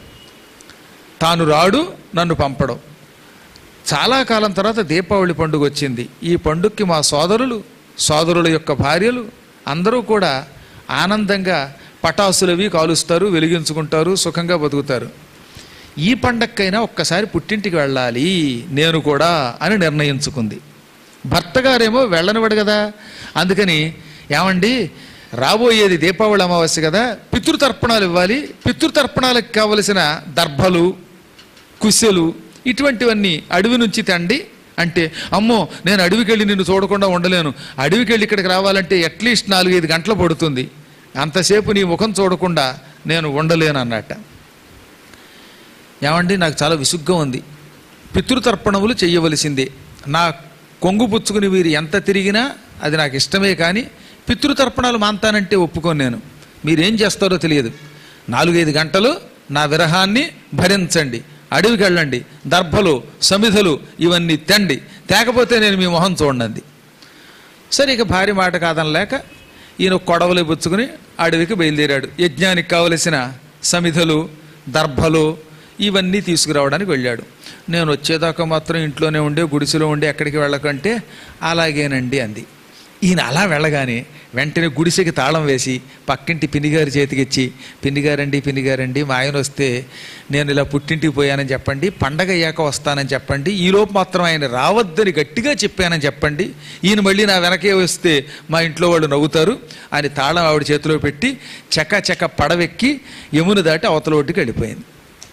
A: తాను రాడు నన్ను పంపడం చాలా కాలం తర్వాత దీపావళి పండుగ వచ్చింది ఈ పండుగకి మా సోదరులు సోదరుల యొక్క భార్యలు అందరూ కూడా ఆనందంగా పటాసులవి కాలుస్తారు వెలిగించుకుంటారు సుఖంగా బతుకుతారు ఈ పండక్కైనా ఒక్కసారి పుట్టింటికి వెళ్ళాలి నేను కూడా అని నిర్ణయించుకుంది భర్త గారేమో వెళ్ళనివాడు కదా అందుకని ఏమండి రాబోయేది దీపావళి అమావాస్య కదా పితృతర్పణాలు ఇవ్వాలి పితృతర్పణాలకు కావలసిన దర్భలు కుశలు ఇటువంటివన్నీ అడవి నుంచి తండి అంటే అమ్మో నేను అడవికి వెళ్ళి నిన్ను చూడకుండా ఉండలేను అడవికి వెళ్ళి ఇక్కడికి రావాలంటే అట్లీస్ట్ నాలుగైదు గంటలు పడుతుంది అంతసేపు నీ ముఖం చూడకుండా నేను ఉండలేను అన్నట్ట ఏమండి నాకు చాలా విసుగ్గా ఉంది పితృతర్పణములు చెయ్యవలసిందే నా కొంగు పుచ్చుకుని వీరు ఎంత తిరిగినా అది నాకు ఇష్టమే కానీ పితృతర్పణాలు మాంతానంటే ఒప్పుకోను నేను మీరేం చేస్తారో తెలియదు నాలుగైదు గంటలు నా విరహాన్ని భరించండి అడవికి వెళ్ళండి దర్భలు సమిధలు ఇవన్నీ తండి తేకపోతే నేను మీ మొహం చూడండి సరే ఇక భార్య మాట కాదనలేక ఈయన కొడవలు పుచ్చుకుని అడవికి బయలుదేరాడు యజ్ఞానికి కావలసిన సమిధలు దర్భలు ఇవన్నీ తీసుకురావడానికి వెళ్ళాడు నేను వచ్చేదాకా మాత్రం ఇంట్లోనే ఉండే గుడిసెలో ఉండి ఎక్కడికి వెళ్ళకంటే అలాగేనండి అంది ఈయన అలా వెళ్ళగానే వెంటనే గుడిసెకి తాళం వేసి పక్కింటి పిన్నిగారి చేతికిచ్చి పిన్నిగారండి పిన్నిగారండి మా ఆయన వస్తే నేను ఇలా పుట్టింటికి పోయానని చెప్పండి పండగ అయ్యాక వస్తానని చెప్పండి ఈలోపు మాత్రం ఆయన రావద్దని గట్టిగా చెప్పానని చెప్పండి ఈయన మళ్ళీ నా వెనకే వస్తే మా ఇంట్లో వాళ్ళు నవ్వుతారు అని తాళం ఆవిడ చేతిలో పెట్టి చక చక పడవెక్కి యమున దాటి అవతల ఒడ్డుకి వెళ్ళిపోయింది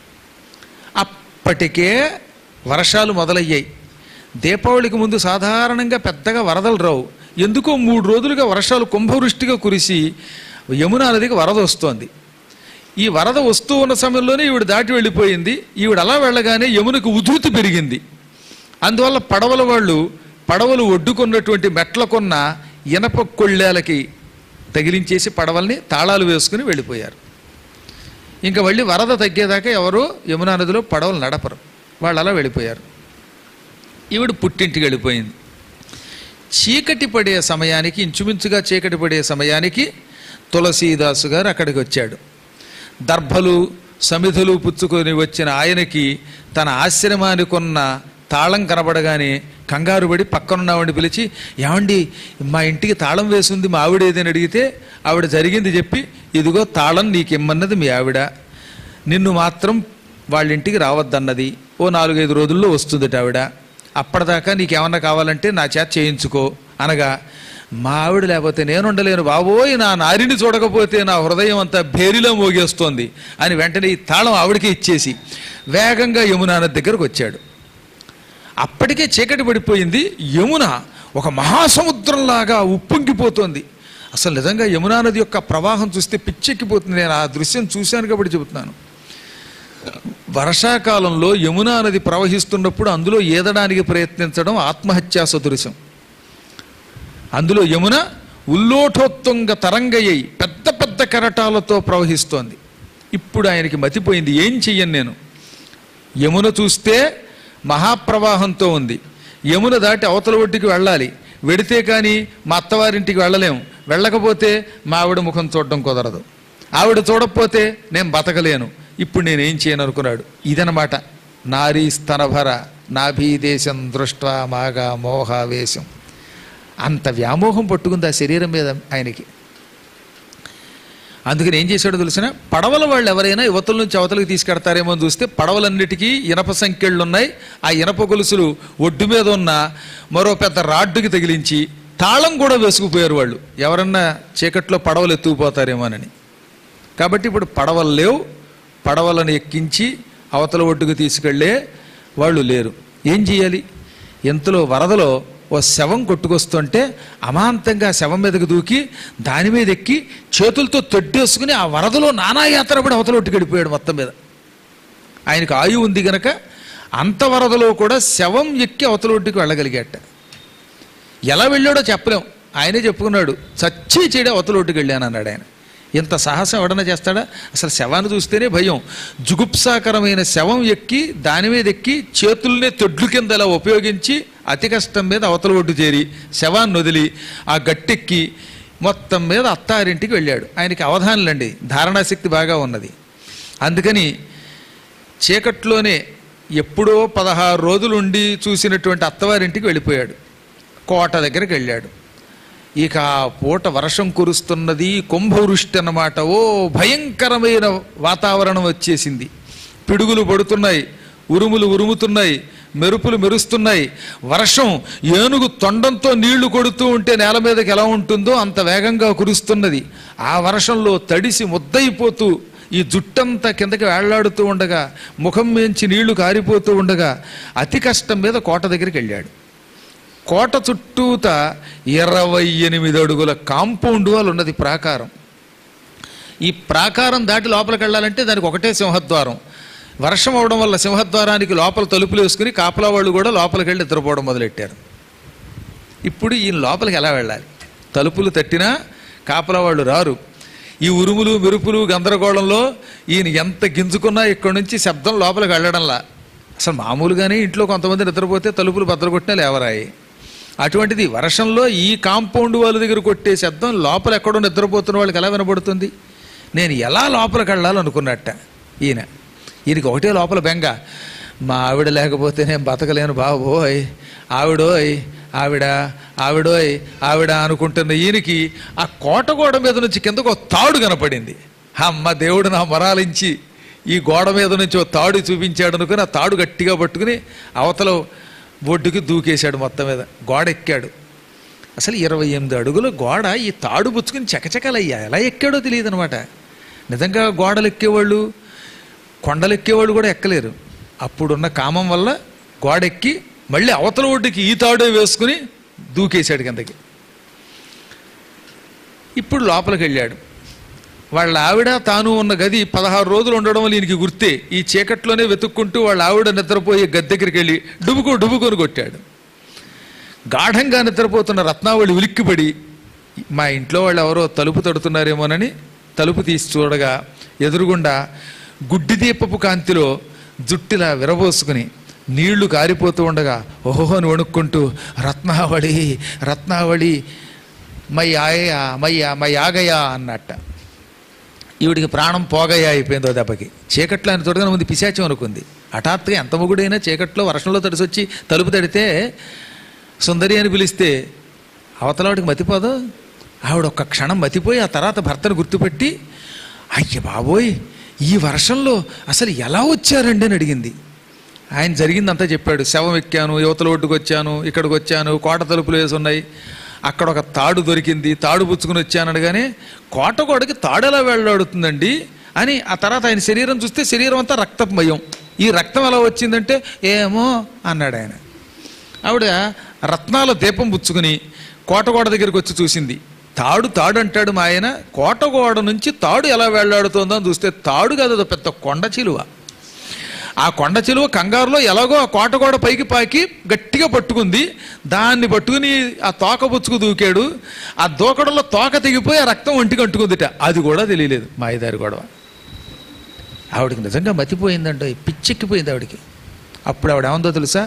A: అప్పటికే వర్షాలు మొదలయ్యాయి దీపావళికి ముందు సాధారణంగా పెద్దగా వరదలు రావు ఎందుకో మూడు రోజులుగా వర్షాలు కుంభవృష్టిగా కురిసి యమునా నదికి వరద వస్తోంది ఈ వరద వస్తూ ఉన్న సమయంలోనే ఈవిడ దాటి వెళ్ళిపోయింది ఈవిడ అలా వెళ్ళగానే యమునకు ఉధృతి పెరిగింది అందువల్ల పడవల వాళ్ళు పడవలు ఒడ్డుకున్నటువంటి మెట్లకున్న ఇనప కొళ్ళేలకి తగిలించేసి పడవల్ని తాళాలు వేసుకుని వెళ్ళిపోయారు ఇంకా మళ్ళీ వరద తగ్గేదాకా ఎవరు యమునా నదిలో పడవలు నడపరు వాళ్ళు అలా వెళ్ళిపోయారు ఈవిడ పుట్టింటికి వెళ్ళిపోయింది చీకటి పడే సమయానికి ఇంచుమించుగా చీకటి పడే సమయానికి తులసీదాసు గారు అక్కడికి వచ్చాడు దర్భలు సమిధులు పుచ్చుకొని వచ్చిన ఆయనకి తన ఆశ్రమానికి ఉన్న తాళం కనబడగానే కంగారు పడి పక్కనున్నవాడిని పిలిచి ఏమండి మా ఇంటికి తాళం వేసింది మా ఆవిడ ఏదని అడిగితే ఆవిడ జరిగింది చెప్పి ఇదిగో తాళం నీకు ఇమ్మన్నది మీ ఆవిడ నిన్ను మాత్రం వాళ్ళ ఇంటికి రావద్దన్నది ఓ నాలుగైదు రోజుల్లో వస్తుందట ఆవిడ అప్పటిదాకా నీకేమన్నా కావాలంటే నా చేత చేయించుకో అనగా మా ఆవిడ లేకపోతే నేను ఉండలేను బాబోయ్ నా నారిని చూడకపోతే నా హృదయం అంతా భేరిలో మోగేస్తోంది అని వెంటనే ఈ తాళం ఆవిడకి ఇచ్చేసి వేగంగా యమునా నది దగ్గరకు వచ్చాడు అప్పటికే చీకటి పడిపోయింది యమున ఒక మహాసముద్రంలాగా ఉప్పొంగిపోతోంది అసలు నిజంగా యమునా నది యొక్క ప్రవాహం చూస్తే పిచ్చెక్కిపోతుంది నేను ఆ దృశ్యం చూశాను కాబట్టి చెబుతున్నాను వర్షాకాలంలో యమునా నది ప్రవహిస్తున్నప్పుడు అందులో ఈదడానికి ప్రయత్నించడం ఆత్మహత్యా సదృశ్యం అందులో యమున ఉల్లోఠోత్తుంగ తరంగయ్యి పెద్ద పెద్ద కెరటాలతో ప్రవహిస్తోంది ఇప్పుడు ఆయనకి మతిపోయింది ఏం చెయ్యను నేను యమున చూస్తే మహాప్రవాహంతో ఉంది యమున దాటి అవతల ఒడ్డుకి వెళ్ళాలి వెడితే కానీ మా అత్తవారింటికి వెళ్ళలేం వెళ్ళకపోతే మా ఆవిడ ముఖం చూడడం కుదరదు ఆవిడ చూడకపోతే నేను బతకలేను ఇప్పుడు నేనేం చేయను అనుకున్నాడు ఇదనమాట నారీ స్తనభర నాభీదేశం దృష్ట్వా మాగా మోహావేశం అంత వ్యామోహం పట్టుకుంది ఆ శరీరం మీద ఆయనకి అందుకని ఏం చేశాడో తెలిసిన పడవల వాళ్ళు ఎవరైనా యువతల నుంచి అవతలకు తీసుకెడతారేమో అని చూస్తే పడవలన్నిటికీ ఇనప సంఖ్యళ్ళు ఉన్నాయి ఆ ఇనప గొలుసులు ఒడ్డు మీద ఉన్న మరో పెద్ద రాడ్డుకి తగిలించి తాళం కూడా వేసుకుపోయారు వాళ్ళు ఎవరన్నా చీకట్లో పడవలు ఎత్తుకుపోతారేమోనని కాబట్టి ఇప్పుడు పడవలు లేవు పడవలను ఎక్కించి అవతల ఒడ్డుకు తీసుకెళ్లే వాళ్ళు లేరు ఏం చేయాలి ఎంతలో వరదలో ఓ శవం కొట్టుకొస్తుంటే అమాంతంగా శవం మీదకి దూకి దాని మీద ఎక్కి చేతులతో తొట్టేసుకుని ఆ వరదలో నానాయాత్ర పడి అవతల ఒట్టుకు వెళ్ళిపోయాడు మొత్తం మీద ఆయనకు ఆయువు ఉంది గనక అంత వరదలో కూడా శవం ఎక్కి అవతల ఒడ్డుకు వెళ్ళగలిగాట ఎలా వెళ్ళాడో చెప్పలేం ఆయనే చెప్పుకున్నాడు చచ్చి చెడి అవతల ఒడ్డుకు వెళ్ళాను అన్నాడు ఆయన ఇంత సాహసం ఎవడన్నా చేస్తాడా అసలు శవాన్ని చూస్తేనే భయం జుగుప్సాకరమైన శవం ఎక్కి దాని మీద ఎక్కి చేతుల్నే తొడ్లు కింద ఇలా ఉపయోగించి అతి కష్టం మీద అవతల ఒడ్డు చేరి శవాన్ని వదిలి ఆ గట్టెక్కి మొత్తం మీద అత్తారింటికి వెళ్ళాడు ఆయనకి అవధానులండి ధారణాశక్తి బాగా ఉన్నది అందుకని చీకట్లోనే ఎప్పుడో పదహారు రోజులుండి చూసినటువంటి అత్తవారింటికి వెళ్ళిపోయాడు కోట దగ్గరికి వెళ్ళాడు ఇక ఆ పూట వర్షం కురుస్తున్నది కుంభవృష్టి అన్నమాట ఓ భయంకరమైన వాతావరణం వచ్చేసింది పిడుగులు పడుతున్నాయి ఉరుములు ఉరుముతున్నాయి మెరుపులు మెరుస్తున్నాయి వర్షం ఏనుగు తొండంతో నీళ్లు కొడుతూ ఉంటే నేల మీదకి ఎలా ఉంటుందో అంత వేగంగా కురుస్తున్నది ఆ వర్షంలో తడిసి ముద్దయిపోతూ ఈ జుట్టంతా కిందకి వేళ్లాడుతూ ఉండగా ముఖం మేంచి నీళ్లు కారిపోతూ ఉండగా అతి కష్టం మీద కోట దగ్గరికి వెళ్ళాడు కోట చుట్టూత ఇరవై ఎనిమిది అడుగుల కాంపౌండ్ వాల్ ఉన్నది ప్రాకారం ఈ ప్రాకారం దాటి లోపలికి వెళ్ళాలంటే దానికి ఒకటే సింహద్వారం వర్షం అవడం వల్ల సింహద్వారానికి లోపల తలుపులు వేసుకుని కాపలా వాళ్ళు కూడా లోపలికి వెళ్ళి నిద్రపోవడం మొదలెట్టారు ఇప్పుడు ఈయన లోపలికి ఎలా వెళ్ళాలి తలుపులు తట్టినా కాపలా వాళ్ళు రారు ఈ ఉరుములు మెరుపులు గందరగోళంలో ఈయన ఎంత గింజుకున్నా ఇక్కడి నుంచి శబ్దం లోపలికి వెళ్ళడంలా అసలు మామూలుగానే ఇంట్లో కొంతమంది నిద్రపోతే తలుపులు బద్దలు కొట్టినా లేవరాయి అటువంటిది వర్షంలో ఈ కాంపౌండ్ వాళ్ళ దగ్గర కొట్టే శబ్దం లోపల ఎక్కడో నిద్రపోతున్న వాళ్ళకి ఎలా వినబడుతుంది నేను ఎలా లోపలికి వెళ్ళాలనుకున్నట్ట ఈయన ఈయనకి ఒకటే లోపల బెంగ మా ఆవిడ లేకపోతే నేను బతకలేను బాబోయ్ ఆవిడోయ్ ఆవిడ ఆవిడోయ్ ఆవిడ అనుకుంటున్న ఈయనకి ఆ కోటగోడ మీద నుంచి కిందకు ఒక తాడు కనపడింది అమ్మ దేవుడు నా మరాలించి ఈ గోడ మీద నుంచి ఒక తాడు చూపించాడు అనుకుని ఆ తాడు గట్టిగా పట్టుకుని అవతల ఒడ్డుకి దూకేశాడు మొత్తం మీద గోడ ఎక్కాడు అసలు ఇరవై ఎనిమిది అడుగుల గోడ ఈ తాడు పుచ్చుకుని చకచకలయ్యా ఎలా ఎక్కాడో తెలియదు అనమాట నిజంగా గోడలు ఎక్కేవాళ్ళు కొండలు ఎక్కేవాళ్ళు కూడా ఎక్కలేరు అప్పుడున్న కామం వల్ల గోడ ఎక్కి మళ్ళీ అవతల ఒడ్డుకి ఈ తాడే వేసుకుని దూకేశాడు కిందకి ఇప్పుడు లోపలికి వెళ్ళాడు వాళ్ళ ఆవిడ తాను ఉన్న గది పదహారు రోజులు ఉండడం వల్ల ఈయనకి గుర్తే ఈ చీకట్లోనే వెతుక్కుంటూ వాళ్ళ ఆవిడ నిద్రపోయే గది దగ్గరికి వెళ్ళి డుబుకు డుబుకొని కొట్టాడు గాఢంగా నిద్రపోతున్న రత్నావళి ఉలిక్కిపడి మా ఇంట్లో వాళ్ళు ఎవరో తలుపు తడుతున్నారేమోనని తలుపు తీసి చూడగా ఎదురుగుండా గుడ్డి దీపపు కాంతిలో జుట్టిలా విరబోసుకుని నీళ్లు కారిపోతూ ఉండగా ఓహో అని వణుక్కుంటూ రత్నావళి రత్నావళి మై ఆయ మయ్య మై ఆగయా అన్నట్ట ఈవిడికి ప్రాణం పోగయ్యా అయిపోయిందో దెబ్బకి చీకట్లో ఆయన చూడగానే ముందు పిశాచం అనుకుంది హఠాత్తుగా ఎంత మొగుడైనా చీకట్లో వర్షంలో తడిసి వచ్చి తలుపు తడితే సుందరి అని పిలిస్తే అవతలవాడికి మతిపోదు ఆవిడ ఒక్క క్షణం మతిపోయి ఆ తర్వాత భర్తను గుర్తుపెట్టి అయ్య బాబోయ్ ఈ వర్షంలో అసలు ఎలా వచ్చారండి అని అడిగింది ఆయన జరిగిందంతా చెప్పాడు శవం ఎక్కాను యువతల ఒడ్డుకు వచ్చాను ఇక్కడికి వచ్చాను కోట తలుపులు వేసి ఉన్నాయి అక్కడ ఒక తాడు దొరికింది తాడు పుచ్చుకుని వచ్చాను అనగానే కోట గోడకి తాడు ఎలా వెళ్ళాడుతుందండి అని ఆ తర్వాత ఆయన శరీరం చూస్తే శరీరం అంతా రక్తమయం ఈ రక్తం ఎలా వచ్చిందంటే ఏమో అన్నాడు ఆయన ఆవిడ రత్నాల దీపం పుచ్చుకుని కోటగోడ దగ్గరికి వచ్చి చూసింది తాడు తాడు అంటాడు మా ఆయన కోటగోడ నుంచి తాడు ఎలా వెళ్లాడుతోందో అని చూస్తే తాడు కాదు అదో పెద్ద కొండ చిలువ ఆ కొండ చిలువ కంగారులో ఎలాగో ఆ కోటగోడ పైకి పాకి గట్టిగా పట్టుకుంది దాన్ని పట్టుకుని ఆ తోక పుచ్చుకు దూకాడు ఆ దూకడంలో తోక తెగిపోయి ఆ రక్తం ఒంటికి అంటుకుందిట అది కూడా తెలియలేదు మా ఐదారు గొడవ ఆవిడకి నిజంగా మతిపోయిందంట పిచ్చెక్కిపోయింది ఆవిడకి అప్పుడు ఆవిడ ఏమందో తెలుసా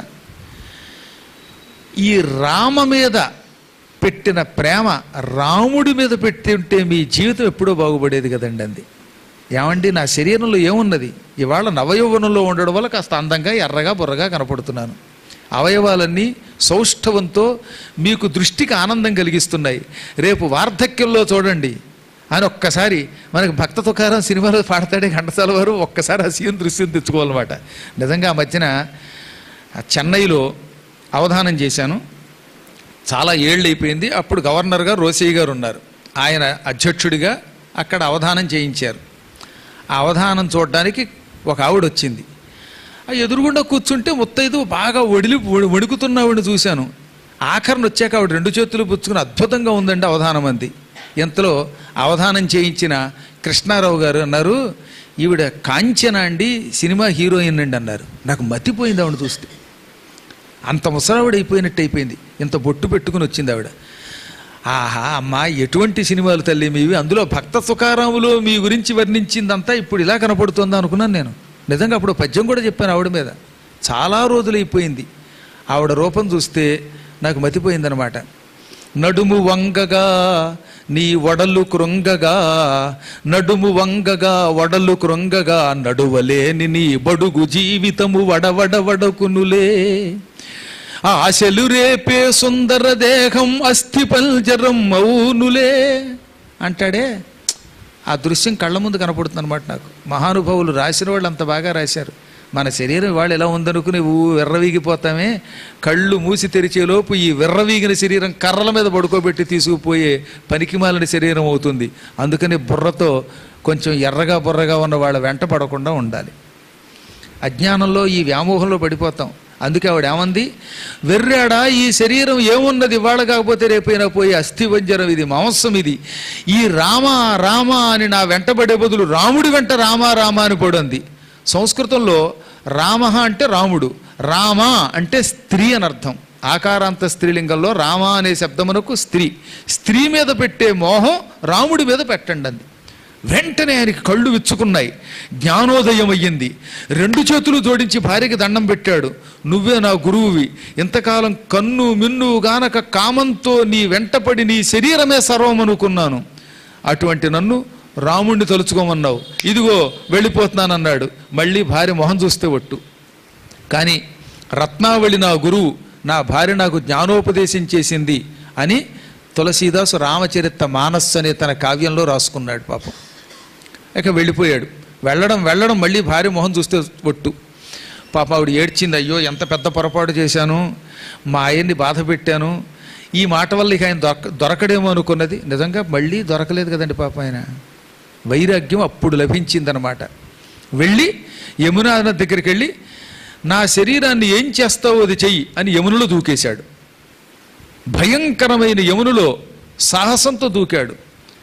A: ఈ రామ మీద పెట్టిన ప్రేమ రాముడి మీద పెట్టి ఉంటే మీ జీవితం ఎప్పుడో బాగుపడేది కదండి అంది ఏమండి నా శరీరంలో ఏమున్నది ఇవాళ నవయౌవనంలో ఉండడం వల్ల కాస్త అందంగా ఎర్రగా బుర్రగా కనపడుతున్నాను అవయవాలన్నీ సౌష్ఠవంతో మీకు దృష్టికి ఆనందం కలిగిస్తున్నాయి రేపు వార్ధక్యంలో చూడండి అని ఒక్కసారి మనకి భక్త తుకారం సినిమాలో పాడతాడే ఘంటసాల వారు ఒక్కసారి ఆ సీన్ దృశ్యం తెచ్చుకోవాలన్నమాట నిజంగా ఆ మధ్యన ఆ చెన్నైలో అవధానం చేశాను చాలా ఏళ్ళు అయిపోయింది అప్పుడు గవర్నర్గా రోసయ్య గారు ఉన్నారు ఆయన అధ్యక్షుడిగా అక్కడ అవధానం చేయించారు ఆ అవధానం చూడడానికి ఒక ఆవిడ వచ్చింది ఆ ఎదురుగుండా కూర్చుంటే ముత్తైదు బాగా ఒడిలి వణుకుతున్న ఆవిడని చూశాను ఆఖరణ వచ్చాక ఆవిడ రెండు చేతులు పుచ్చుకుని అద్భుతంగా ఉందండి అవధానం అంది ఇంతలో అవధానం చేయించిన కృష్ణారావు గారు అన్నారు ఈవిడ కాంచన అండి సినిమా హీరోయిన్ అండి అన్నారు నాకు మతిపోయింది ఆవిడ చూస్తే అంత ముసలావిడ అయిపోయినట్టు అయిపోయింది ఇంత బొట్టు పెట్టుకుని వచ్చింది ఆవిడ ఆహా అమ్మా ఎటువంటి సినిమాలు తల్లి మీవి అందులో భక్త సుఖారాములో మీ గురించి వర్ణించిందంతా ఇప్పుడు ఇలా కనపడుతుందా అనుకున్నాను నేను నిజంగా అప్పుడు పద్యం కూడా చెప్పాను ఆవిడ మీద చాలా రోజులు అయిపోయింది ఆవిడ రూపం చూస్తే నాకు మతిపోయిందనమాట నడుము వంగగా నీ వడలు కృంగగా నడుము వంగగా వడలు కృంగగా నడువలేని నీ బడుగు జీవితము వడవడ వడకునులే ఆశలు రేపే సుందర దేహం అస్థి పంజరం మౌనులే అంటాడే ఆ దృశ్యం కళ్ళ ముందు కనపడుతుంది అనమాట నాకు మహానుభావులు రాసిన వాళ్ళు అంత బాగా రాశారు మన శరీరం వాళ్ళు ఎలా ఉందనుకుని ఊ విర్రవీగిపోతామే కళ్ళు మూసి తెరిచేలోపు ఈ విర్రవీగిన శరీరం కర్రల మీద పడుకోబెట్టి తీసుకుపోయే పనికిమాలిన శరీరం అవుతుంది అందుకని బుర్రతో కొంచెం ఎర్రగా బుర్రగా ఉన్న వాళ్ళ వెంట పడకుండా ఉండాలి అజ్ఞానంలో ఈ వ్యామోహంలో పడిపోతాం అందుకే ఆవిడ ఏమంది వెర్రాడా ఈ శరీరం ఏమున్నది ఇవాళ కాకపోతే రేపైనా పోయి అస్థివంజరం ఇది మాంసం ఇది ఈ రామ రామ అని నా వెంటబడే బదులు రాముడి వెంట రామ రామ అని పడుంది సంస్కృతంలో రామ అంటే రాముడు రామ అంటే స్త్రీ అని అర్థం ఆకారాంత స్త్రీలింగంలో రామ అనే శబ్దమునకు స్త్రీ స్త్రీ మీద పెట్టే మోహం రాముడి మీద పెట్టండి అంది వెంటనే ఆయనకి కళ్ళు విచ్చుకున్నాయి జ్ఞానోదయం అయ్యింది రెండు చేతులు జోడించి భార్యకి దండం పెట్టాడు నువ్వే నా గురువువి ఇంతకాలం కన్ను మిన్ను గానక కామంతో నీ వెంటపడి నీ శరీరమే సర్వం అనుకున్నాను అటువంటి నన్ను రాముణ్ణి తలుచుకోమన్నావు ఇదిగో వెళ్ళిపోతున్నానన్నాడు మళ్ళీ భార్య మొహం చూస్తే ఒట్టు కానీ రత్నావళి నా గురువు నా భార్య నాకు జ్ఞానోపదేశం చేసింది అని తులసీదాసు రామచరిత్ర మానస్సు అనే తన కావ్యంలో రాసుకున్నాడు పాపం ఇక వెళ్ళిపోయాడు వెళ్ళడం వెళ్ళడం మళ్ళీ భార్య మొహం చూస్తే ఒట్టు పాప ఆవిడ ఏడ్చింది అయ్యో ఎంత పెద్ద పొరపాటు చేశాను మా ఆయన్ని బాధ పెట్టాను ఈ మాట వల్ల ఇక ఆయన దొరక దొరకడేమో అనుకున్నది నిజంగా మళ్ళీ దొరకలేదు కదండి పాప ఆయన వైరాగ్యం అప్పుడు లభించిందనమాట వెళ్ళి యమునా నది దగ్గరికి వెళ్ళి నా శరీరాన్ని ఏం చేస్తావో అది చెయ్యి అని యమునలో దూకేశాడు భయంకరమైన యమునులో సాహసంతో దూకాడు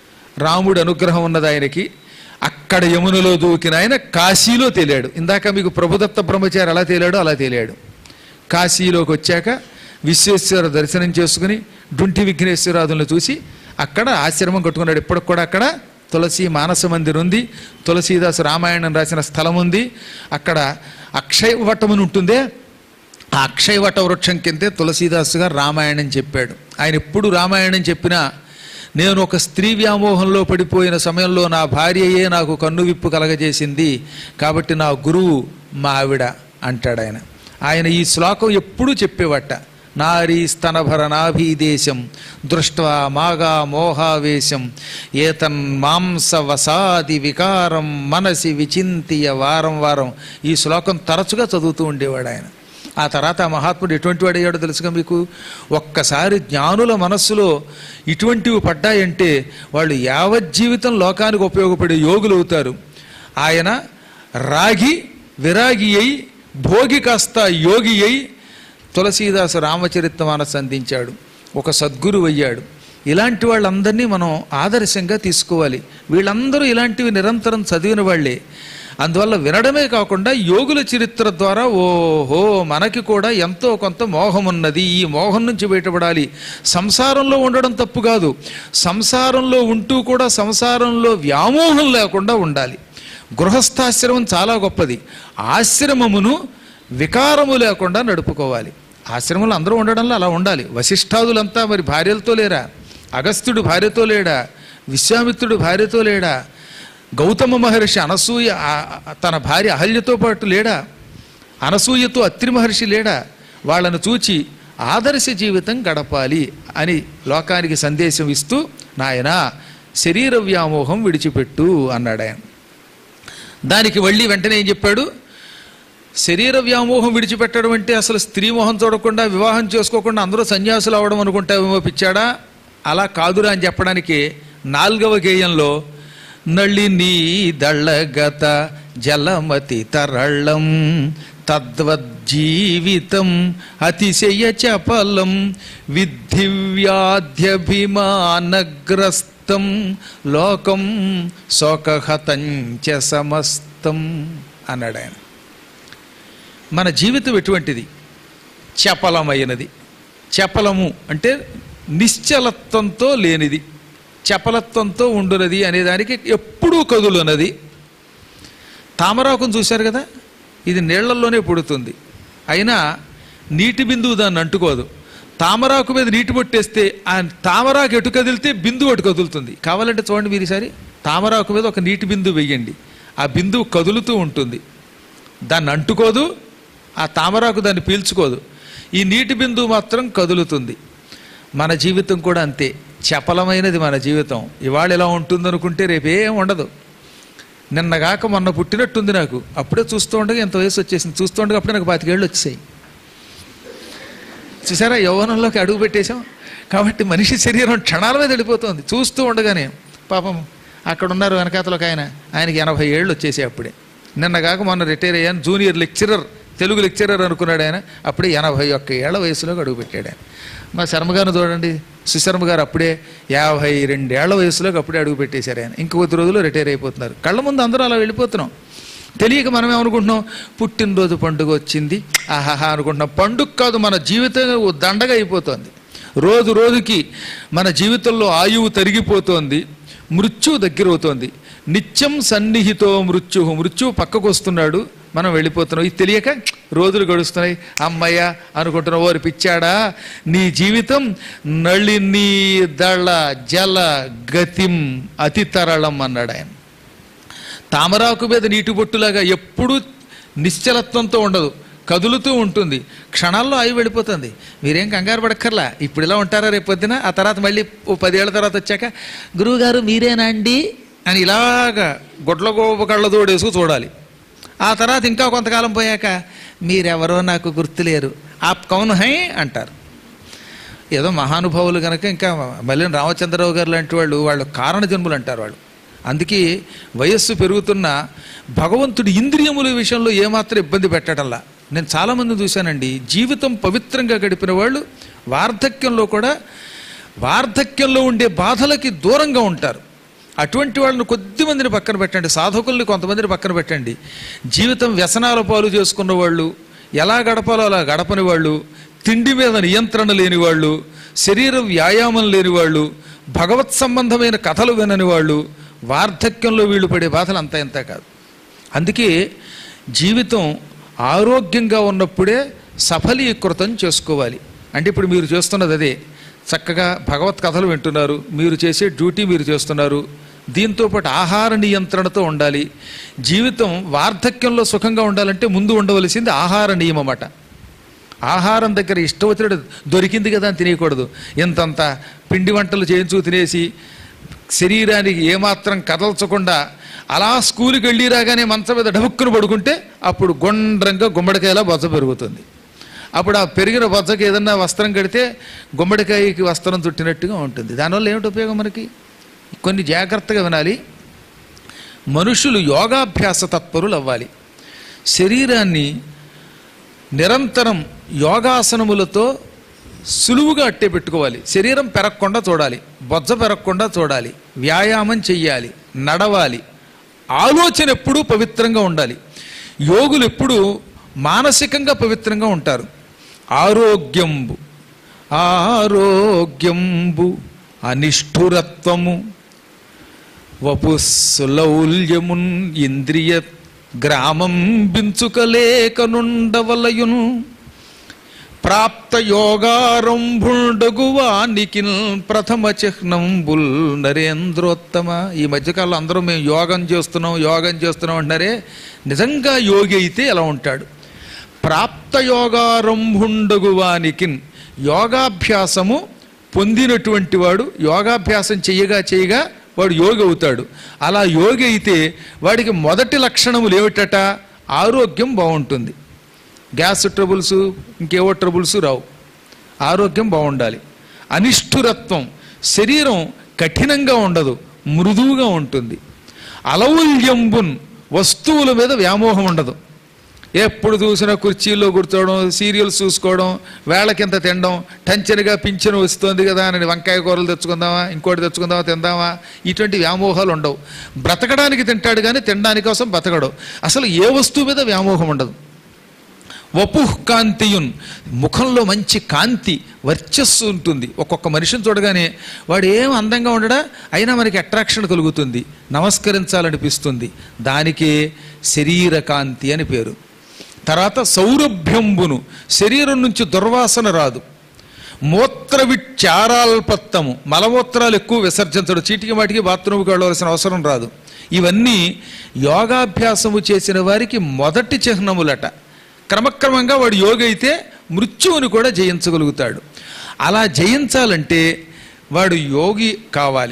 A: రాముడి అనుగ్రహం ఉన్నది ఆయనకి అక్కడ యమునలో దూకిన ఆయన కాశీలో తేలాడు ఇందాక మీకు ప్రభుదత్త బ్రహ్మచారి ఎలా తేలాడో అలా తేలాడు కాశీలోకి వచ్చాక విశ్వేశ్వర దర్శనం చేసుకుని డుంటి విఘ్నేశ్వరాదులను చూసి అక్కడ ఆశ్రమం కట్టుకున్నాడు ఇప్పటికి కూడా అక్కడ తులసి మానస మందిర్ ఉంది తులసీదాసు రామాయణం రాసిన స్థలం ఉంది అక్కడ అక్షయ వటమని ఉంటుందే ఆ అక్షయవట వృక్షం కిందే తులసీదాసు గారు రామాయణం చెప్పాడు ఆయన ఎప్పుడు రామాయణం చెప్పినా నేను ఒక స్త్రీ వ్యామోహంలో పడిపోయిన సమయంలో నా భార్యయే నాకు కన్ను విప్పు కలగజేసింది కాబట్టి నా గురువు మా ఆవిడ అంటాడు ఆయన ఆయన ఈ శ్లోకం ఎప్పుడూ చెప్పేవట నారీ స్తనభర నాభీదేశం దృష్ట్వా మాగా మోహావేశం ఏతన్ మాంస వసాది వికారం మనసి విచింతియ వారం వారం ఈ శ్లోకం తరచుగా చదువుతూ ఉండేవాడు ఆయన ఆ తర్వాత ఆ మహాత్ముడు ఎటువంటి వాడు అయ్యాడో తెలుసుగా మీకు ఒక్కసారి జ్ఞానుల మనస్సులో ఇటువంటివి పడ్డాయంటే వాళ్ళు యావజ్జీవితం లోకానికి ఉపయోగపడే యోగులు అవుతారు ఆయన రాగి విరాగి అయి భోగి కాస్త యోగి అయి తులసీదాసు రామచరిత్ర మానస్ అందించాడు ఒక సద్గురు అయ్యాడు ఇలాంటి వాళ్ళందరినీ మనం ఆదర్శంగా తీసుకోవాలి వీళ్ళందరూ ఇలాంటివి నిరంతరం చదివిన వాళ్ళే అందువల్ల వినడమే కాకుండా యోగుల చరిత్ర ద్వారా ఓహో మనకి కూడా ఎంతో కొంత మోహం ఉన్నది ఈ మోహం నుంచి బయటపడాలి సంసారంలో ఉండడం తప్పు కాదు సంసారంలో ఉంటూ కూడా సంసారంలో వ్యామోహం లేకుండా ఉండాలి గృహస్థాశ్రమం చాలా గొప్పది ఆశ్రమమును వికారము లేకుండా నడుపుకోవాలి ఆశ్రమంలో అందరూ ఉండడంలో అలా ఉండాలి వశిష్ఠాదులంతా మరి భార్యలతో లేరా అగస్త్యుడు భార్యతో లేడా విశ్వామిత్రుడు భార్యతో లేడా గౌతమ మహర్షి అనసూయ ఆ- ఆ- తన భార్య అహల్యతో పాటు లేడా అనసూయతో అత్రి మహర్షి లేడా వాళ్ళను చూచి ఆదర్శ జీవితం గడపాలి అని లోకానికి సందేశం ఇస్తూ నాయనా శరీర వ్యామోహం విడిచిపెట్టు అన్నాడు ఆయన దానికి మళ్ళీ వెంటనే ఏం చెప్పాడు శరీర వ్యామోహం విడిచిపెట్టడం అంటే అసలు స్త్రీ మొహం చూడకుండా వివాహం చేసుకోకుండా అందరూ సన్యాసులు అవడం అనుకుంటావేమో పిచ్చాడా అలా కాదురా అని చెప్పడానికి నాలుగవ గేయంలో నళిని దళ్ళగత జలమతి తరళం తద్వజ్జీవితం అతిశయ చపలం విద్ధివ్యాధ్యభిమానగ్రస్తం లోకం శోకహతంచ సమస్తం అన్నాడు ఆయన మన జీవితం ఎటువంటిది చపలమైనది చపలము అంటే నిశ్చలత్వంతో లేనిది చపలత్వంతో ఉండునది అనేదానికి ఎప్పుడూ కదులున్నది తామరాకును చూశారు కదా ఇది నీళ్లల్లోనే పుడుతుంది అయినా నీటి బిందువు దాన్ని అంటుకోదు తామరాకు మీద నీటి పొట్టేస్తే ఆ తామరాకు ఎటు కదిలితే బిందువు అటు కదులుతుంది కావాలంటే చూడండి మీరు ఈసారి తామరాకు మీద ఒక నీటి బిందువు వెయ్యండి ఆ బిందువు కదులుతూ ఉంటుంది దాన్ని అంటుకోదు ఆ తామరాకు దాన్ని పీల్చుకోదు ఈ నీటి బిందువు మాత్రం కదులుతుంది మన జీవితం కూడా అంతే చపలమైనది మన జీవితం ఇవాళ ఎలా ఉంటుందనుకుంటే రేపేం ఉండదు నిన్నగాక మొన్న పుట్టినట్టుంది నాకు అప్పుడే చూస్తూ ఉండగా ఎంత వయసు వచ్చేసింది చూస్తూ ఉండగా అప్పుడే నాకు పాతికేళ్ళు వచ్చేసాయి చూసారా యౌవనంలోకి అడుగు పెట్టేశాం కాబట్టి మనిషి శరీరం క్షణాల మీద వెళ్ళిపోతుంది చూస్తూ ఉండగానే పాపం అక్కడ ఉన్నారు వెనకాతలు ఒక ఆయన ఆయనకి ఎనభై ఏళ్ళు వచ్చేసాయి అప్పుడే నిన్నగాక మొన్న రిటైర్ అయ్యాను జూనియర్ లెక్చరర్ తెలుగు లెక్చరర్ అనుకున్నాడు ఆయన అప్పుడే ఎనభై ఒక్క ఏళ్ల వయసులోకి అడుగు పెట్టాడు ఆయన మా శర్మ గారిని చూడండి సుశర్మ గారు అప్పుడే యాభై రెండేళ్ల వయసులోకి అప్పుడే అడుగు పెట్టేశారు ఆయన ఇంక కొద్ది రోజులు రిటైర్ అయిపోతున్నారు కళ్ళ ముందు అందరూ అలా వెళ్ళిపోతున్నాం తెలియక మనం ఏమనుకుంటున్నాం పుట్టినరోజు పండుగ వచ్చింది ఆహాహా అనుకుంటున్నాం పండుగ కాదు మన జీవితం ఓ దండగా అయిపోతుంది రోజు రోజుకి మన జీవితంలో ఆయువు తరిగిపోతోంది మృత్యువు దగ్గరవుతోంది నిత్యం సన్నిహితో మృత్యు మృత్యు పక్కకు వస్తున్నాడు మనం వెళ్ళిపోతున్నాం ఇది తెలియక రోజులు గడుస్తున్నాయి అమ్మయ్య అనుకుంటున్నావు ఓరి పిచ్చాడా నీ జీవితం నళిని దళ జల గతిం అతి తరళం అన్నాడు ఆయన తామరాకు మీద నీటి బొట్టులాగా ఎప్పుడూ నిశ్చలత్వంతో ఉండదు కదులుతూ ఉంటుంది క్షణాల్లో ఆయి వెళ్ళిపోతుంది మీరేం కంగారు పడక్కర్లా ఇప్పుడు ఇలా ఉంటారా రేపు పొద్దున ఆ తర్వాత మళ్ళీ ఓ పదేళ్ల తర్వాత వచ్చాక గురువుగారు మీరేనా అండి అని ఇలాగా గొడ్ల గోప కళ్ళతోడేసుకు చూడాలి ఆ తర్వాత ఇంకా కొంతకాలం పోయాక మీరెవరో నాకు గుర్తులేరు ఆప్ కౌన్ హై అంటారు ఏదో మహానుభావులు కనుక ఇంకా మళ్ళీ రామచంద్రరావు గారు లాంటి వాళ్ళు వాళ్ళు కారణ జన్ములు అంటారు వాళ్ళు అందుకే వయస్సు పెరుగుతున్న భగవంతుడి ఇంద్రియముల విషయంలో ఏమాత్రం ఇబ్బంది పెట్టడంలా నేను చాలామంది చూశానండి జీవితం పవిత్రంగా గడిపిన వాళ్ళు వార్ధక్యంలో కూడా వార్ధక్యంలో ఉండే బాధలకి దూరంగా ఉంటారు అటువంటి వాళ్ళని కొద్ది మందిని పక్కన పెట్టండి సాధకుల్ని కొంతమందిని పక్కన పెట్టండి జీవితం వ్యసనాల పాలు చేసుకున్న వాళ్ళు ఎలా గడపాలో అలా గడపని వాళ్ళు తిండి మీద నియంత్రణ లేని వాళ్ళు శరీర వ్యాయామం లేని వాళ్ళు భగవత్ సంబంధమైన కథలు వినని వాళ్ళు వార్ధక్యంలో వీళ్ళు పడే బాధలు అంతా ఇంత కాదు అందుకే జీవితం ఆరోగ్యంగా ఉన్నప్పుడే సఫలీకృతం చేసుకోవాలి అంటే ఇప్పుడు మీరు చేస్తున్నది అదే చక్కగా భగవత్ కథలు వింటున్నారు మీరు చేసే డ్యూటీ మీరు చేస్తున్నారు దీంతో పాటు ఆహార నియంత్రణతో ఉండాలి జీవితం వార్ధక్యంలో సుఖంగా ఉండాలంటే ముందు ఉండవలసింది ఆహార నియమమట ఆహారం దగ్గర ఇష్టం వచ్చినట్టు దొరికింది కదా అని తినేయకూడదు ఎంతంత పిండి వంటలు చేయించు తినేసి శరీరానికి ఏమాత్రం కదల్చకుండా అలా స్కూల్కి వెళ్ళి రాగానే మంచం మీద డబుక్కును పడుకుంటే అప్పుడు గుండ్రంగా గుమ్మడికాయలా బొజ్జ పెరుగుతుంది అప్పుడు ఆ పెరిగిన బొజ్జకి ఏదన్నా వస్త్రం కడితే గుమ్మడికాయకి వస్త్రం చుట్టినట్టుగా ఉంటుంది దానివల్ల ఏమిటి ఉపయోగం మనకి కొన్ని జాగ్రత్తగా వినాలి మనుషులు యోగాభ్యాస తత్పరులు అవ్వాలి శరీరాన్ని నిరంతరం యోగాసనములతో సులువుగా అట్టే పెట్టుకోవాలి శరీరం పెరగకుండా చూడాలి బొజ్జ పెరగకుండా చూడాలి వ్యాయామం చెయ్యాలి నడవాలి ఆలోచన ఎప్పుడూ పవిత్రంగా ఉండాలి యోగులు ఎప్పుడూ మానసికంగా పవిత్రంగా ఉంటారు ఆరోగ్యంబు ఆరోగ్యంబు అనిష్ఠురత్వము వపుస్సులౌల్యమున్ ఇంద్రియ గ్రామం బించుకలేకనుండవలయును ప్రాప్త యోగారంభుండగువానికి ప్రథమ చిహ్నంబుల్ నరేంద్రోత్తమ ఈ మధ్యకాలంలో అందరూ మేము యోగం చేస్తున్నాం యోగం చేస్తున్నాం అంటున్నారే నిజంగా యోగి అయితే ఎలా ఉంటాడు ప్రాప్త యోగారంభుండగువానికి యోగాభ్యాసము పొందినటువంటి వాడు యోగాభ్యాసం చేయగా చేయగా వాడు యోగి అవుతాడు అలా యోగి అయితే వాడికి మొదటి లక్షణములు ఏమిటట ఆరోగ్యం బాగుంటుంది గ్యాస్ ట్రబుల్స్ ఇంకేవో ట్రబుల్స్ రావు ఆరోగ్యం బాగుండాలి అనిష్ఠురత్వం శరీరం కఠినంగా ఉండదు మృదువుగా ఉంటుంది అలౌల్యంబున్ వస్తువుల మీద వ్యామోహం ఉండదు ఎప్పుడు చూసినా కుర్చీల్లో కూర్చోవడం సీరియల్స్ చూసుకోవడం వేళకింత తినడం టెన్షన్గా పింఛను వస్తుంది కదా అని వంకాయ కూరలు తెచ్చుకుందామా ఇంకోటి తెచ్చుకుందామా తిందామా ఇటువంటి వ్యామోహాలు ఉండవు బ్రతకడానికి తింటాడు కానీ తినడానికి కోసం బతకడు అసలు ఏ వస్తువు మీద వ్యామోహం ఉండదు వపుః కాంతియున్ ముఖంలో మంచి కాంతి వర్చస్సు ఉంటుంది ఒక్కొక్క మనిషిని చూడగానే వాడు ఏం అందంగా ఉండడా అయినా మనకి అట్రాక్షన్ కలుగుతుంది నమస్కరించాలనిపిస్తుంది దానికే శరీర కాంతి అని పేరు తర్వాత సౌరభ్యంబును శరీరం నుంచి దుర్వాసన రాదు మూత్ర విచారాల్పత్తము మలమూత్రాలు ఎక్కువ విసర్జించడు చీటికి మాటికి బాత్రూమ్కి వెళ్ళవలసిన అవసరం రాదు ఇవన్నీ యోగాభ్యాసము చేసిన వారికి మొదటి చిహ్నములట క్రమక్రమంగా వాడు యోగి అయితే మృత్యువుని కూడా జయించగలుగుతాడు అలా జయించాలంటే వాడు యోగి కావాలి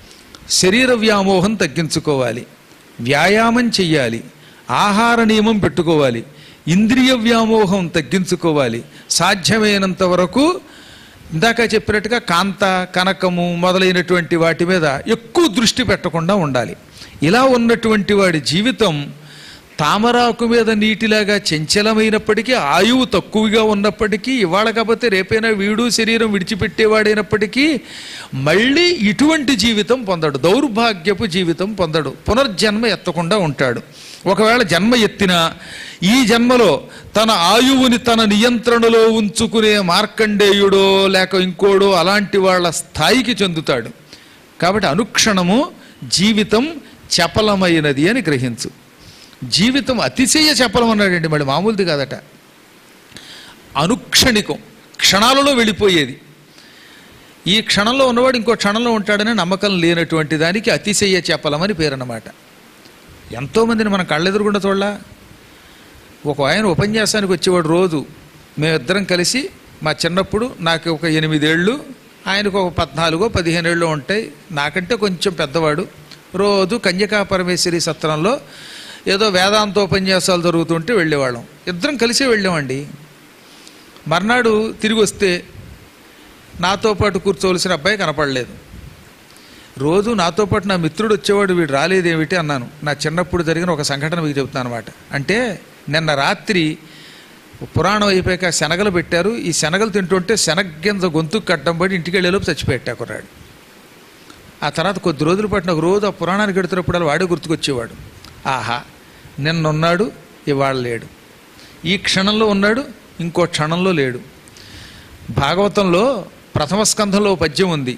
A: శరీర వ్యామోహం తగ్గించుకోవాలి వ్యాయామం చెయ్యాలి ఆహార నియమం పెట్టుకోవాలి ఇంద్రియ వ్యామోహం తగ్గించుకోవాలి సాధ్యమైనంత వరకు ఇందాక చెప్పినట్టుగా కాంత కనకము మొదలైనటువంటి వాటి మీద ఎక్కువ దృష్టి పెట్టకుండా ఉండాలి ఇలా ఉన్నటువంటి వాడి జీవితం తామరాకు మీద నీటిలాగా చంచలమైనప్పటికీ ఆయువు తక్కువగా ఉన్నప్పటికీ ఇవాళ కాకపోతే రేపైనా వీడు శరీరం విడిచిపెట్టేవాడైనప్పటికీ మళ్ళీ ఇటువంటి జీవితం పొందడు దౌర్భాగ్యపు జీవితం పొందడు పునర్జన్మ ఎత్తకుండా ఉంటాడు ఒకవేళ జన్మ ఎత్తినా ఈ జన్మలో తన ఆయువుని తన నియంత్రణలో ఉంచుకునే మార్కండేయుడో లేక ఇంకోడో అలాంటి వాళ్ళ స్థాయికి చెందుతాడు కాబట్టి అనుక్షణము జీవితం చపలమైనది అని గ్రహించు జీవితం అతిశయ చపలం అన్నాడండి మళ్ళీ మామూలుది కాదట అనుక్షణికం క్షణాలలో వెళ్ళిపోయేది ఈ క్షణంలో ఉన్నవాడు ఇంకో క్షణంలో ఉంటాడని నమ్మకం లేనటువంటి దానికి అతిశయ చపలమని పేరు అన్నమాట ఎంతోమందిని మన కళ్ళెదురుగుండా చూడలా ఒక ఆయన ఉపన్యాసానికి వచ్చేవాడు రోజు మేమిద్దరం కలిసి మా చిన్నప్పుడు నాకు ఒక ఎనిమిదేళ్ళు ఆయనకు ఒక పద్నాలుగో పదిహేను ఏళ్ళు ఉంటాయి నాకంటే కొంచెం పెద్దవాడు రోజు కన్యకా పరమేశ్వరి సత్రంలో ఏదో వేదాంతోపన్యాసాలు జరుగుతుంటే వెళ్ళేవాళ్ళం ఇద్దరం కలిసే వెళ్ళామండి మర్నాడు తిరిగి వస్తే నాతో పాటు కూర్చోవలసిన అబ్బాయి కనపడలేదు రోజు నాతో పాటు నా మిత్రుడు వచ్చేవాడు వీడు రాలేదేమిటి అన్నాను నా చిన్నప్పుడు జరిగిన ఒక సంఘటన మీకు చెబుతాను అనమాట అంటే నిన్న రాత్రి పురాణం అయిపోయాక శనగలు పెట్టారు ఈ శనగలు తింటుంటే శనగ్గింజ గొంతుకు కట్టం పడి ఇంటికి వెళ్ళేలోపు చచ్చిపెట్టా కుర్రాడు ఆ తర్వాత కొద్ది రోజులు పట్టిన ఒక రోజు ఆ పురాణానికి ఎడుతున్నప్పుడు వాడే గుర్తుకొచ్చేవాడు ఆహా నిన్నున్నాడు ఇవాళ లేడు ఈ క్షణంలో ఉన్నాడు ఇంకో క్షణంలో లేడు భాగవతంలో ప్రథమ స్కంధంలో ఓ పద్యం ఉంది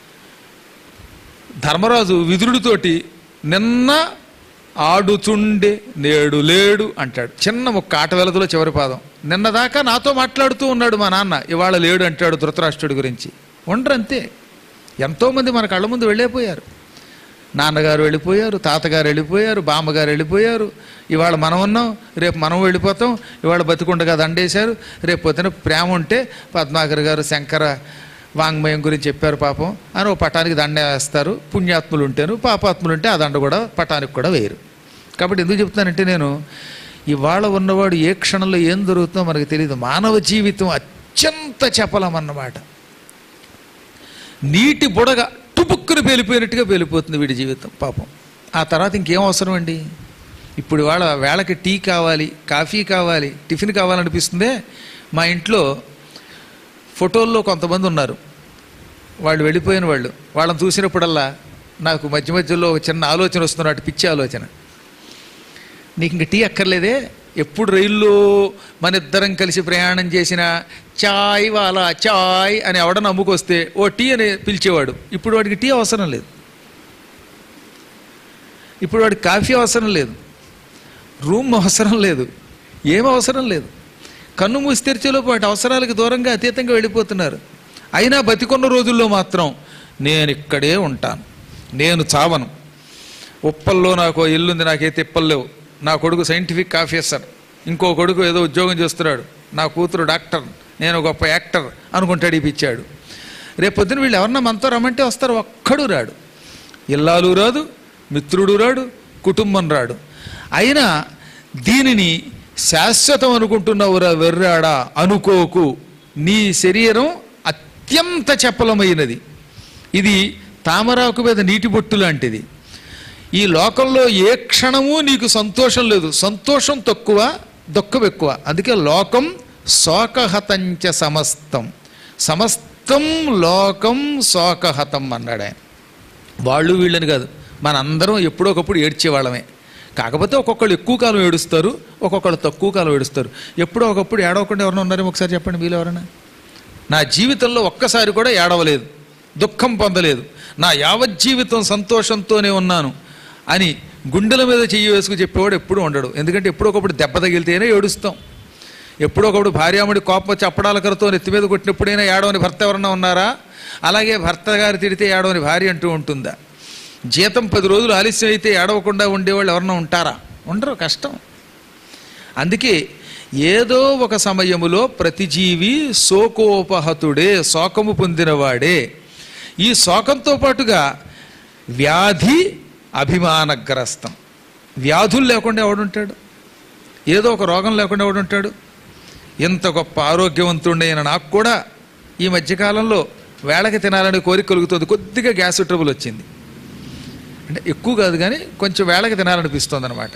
A: ధర్మరాజు విదురుడితోటి నిన్న ఆడుచుండే నేడు లేడు అంటాడు చిన్న ముక్క ఆట వెలదులో చివరి పాదం నిన్నదాకా నాతో మాట్లాడుతూ ఉన్నాడు మా నాన్న ఇవాళ లేడు అంటాడు ధృతరాష్ట్రుడి గురించి ఉండరు అంతే ఎంతోమంది మన కళ్ళ ముందు వెళ్ళిపోయారు నాన్నగారు వెళ్ళిపోయారు తాతగారు వెళ్ళిపోయారు బామ్మగారు వెళ్ళిపోయారు ఇవాళ మనం ఉన్నాం రేపు మనం వెళ్ళిపోతాం ఇవాళ బతికుండగా దండేశారు రేపు పొద్దున ప్రేమ ఉంటే పద్మాకర్ గారు శంకర వాంగ్మయం గురించి చెప్పారు పాపం అని ఓ పటానికి దండ వేస్తారు పుణ్యాత్ములు ఉంటేను పాపాత్ములు ఉంటే ఆ దండ కూడా పటానికి కూడా వేయరు కాబట్టి ఎందుకు చెప్తానంటే నేను ఇవాళ ఉన్నవాడు ఏ క్షణంలో ఏం జరుగుతుందో మనకు తెలియదు మానవ జీవితం అత్యంత చపలం అన్నమాట నీటి బుడగ టుపుక్కుని పేలిపోయినట్టుగా పేలిపోతుంది వీడి జీవితం పాపం ఆ తర్వాత ఇంకేం అవసరం అండి ఇప్పుడు వాళ్ళ వేళకి టీ కావాలి కాఫీ కావాలి టిఫిన్ కావాలనిపిస్తుందే మా ఇంట్లో ఫోటోల్లో కొంతమంది ఉన్నారు వాళ్ళు వెళ్ళిపోయిన వాళ్ళు వాళ్ళని చూసినప్పుడల్లా నాకు మధ్య మధ్యలో ఒక చిన్న ఆలోచన వస్తుంది అటు పిచ్చి ఆలోచన నీకు ఇంక టీ అక్కర్లేదే ఎప్పుడు రైల్లో మన ఇద్దరం కలిసి ప్రయాణం చేసిన చాయ్ వాలా చాయ్ అని ఎవడన్నా అమ్ముకొస్తే ఓ టీ అని పిలిచేవాడు ఇప్పుడు వాడికి టీ అవసరం లేదు ఇప్పుడు వాడికి కాఫీ అవసరం లేదు రూమ్ అవసరం లేదు ఏం అవసరం లేదు కన్ను మూసి తెరిచేలోపు వాటి అవసరాలకు దూరంగా అతీతంగా వెళ్ళిపోతున్నారు అయినా బతికున్న రోజుల్లో మాత్రం నేను ఇక్కడే ఉంటాను నేను చావను ఉప్పల్లో నాకు ఓ ఇల్లుంది నాకే తిప్పలు లేవు నా కొడుకు సైంటిఫిక్ ఆఫీసర్ ఇంకో కొడుకు ఏదో ఉద్యోగం చేస్తున్నాడు నా కూతురు డాక్టర్ నేను గొప్ప యాక్టర్ అనుకుంటాడు ఈ పిచ్చాడు రేపు పొద్దున వీళ్ళు ఎవరన్నా మనతో రమ్మంటే వస్తారు ఒక్కడు రాడు ఇల్లాలు రాదు మిత్రుడు రాడు కుటుంబం రాడు అయినా దీనిని శాశ్వతం అనుకుంటున్నావురా వెర్రాడా అనుకోకు నీ శరీరం అత్యంత చపలమైనది ఇది తామరాకు మీద నీటి బొట్టు లాంటిది ఈ లోకంలో ఏ క్షణము నీకు సంతోషం లేదు సంతోషం తక్కువ దుఃఖం ఎక్కువ అందుకే లోకం శోకహతంచ సమస్తం సమస్తం లోకం శోకహతం అన్నాడు ఆయన వాళ్ళు వీళ్ళని కాదు మనందరం ఎప్పుడో ఒకప్పుడు ఏడ్చేవాళ్ళమే కాకపోతే ఒక్కొక్కళ్ళు ఎక్కువ కాలం ఏడుస్తారు ఒక్కొక్కళ్ళు తక్కువ కాలం ఏడుస్తారు ఎప్పుడో ఒకప్పుడు ఏడవకుండా ఎవరైనా ఉన్నారేమో ఒకసారి చెప్పండి మీలో ఎవరైనా నా జీవితంలో ఒక్కసారి కూడా ఏడవలేదు దుఃఖం పొందలేదు నా యావజ్జీవితం సంతోషంతోనే ఉన్నాను అని గుండెల మీద చెయ్యి వేసుకు చెప్పేవాడు ఎప్పుడూ ఉండడు ఎందుకంటే ఎప్పుడో ఒకప్పుడు దెబ్బ తగిలితేనే ఏడుస్తాం ఎప్పుడో ఒకప్పుడు భార్యాముడి కోపం వచ్చి అప్పడాలకరతో నెత్తి మీద కొట్టినప్పుడైనా ఏడవని భర్త ఎవరన్నా ఉన్నారా అలాగే భర్త గారు తిడితే ఏడవని భార్య అంటూ ఉంటుందా జీతం పది రోజులు ఆలస్యం అయితే ఏడవకుండా ఉండేవాళ్ళు ఎవరన్నా ఉంటారా ఉండరు కష్టం అందుకే ఏదో ఒక సమయములో ప్రతి జీవి శోకోపహతుడే శోకము పొందినవాడే ఈ శోకంతో పాటుగా వ్యాధి అభిమానగ్రస్తం వ్యాధులు లేకుండా ఎవడుంటాడు ఏదో ఒక రోగం లేకుండా ఎవడుంటాడు ఎంత గొప్ప ఆరోగ్యవంతుడైన నాకు కూడా ఈ మధ్యకాలంలో వేళకి తినాలని కోరిక కలుగుతుంది కొద్దిగా గ్యాస్ ట్రబుల్ వచ్చింది అంటే ఎక్కువ కాదు కానీ కొంచెం వేళకి తినాలనిపిస్తుంది అనమాట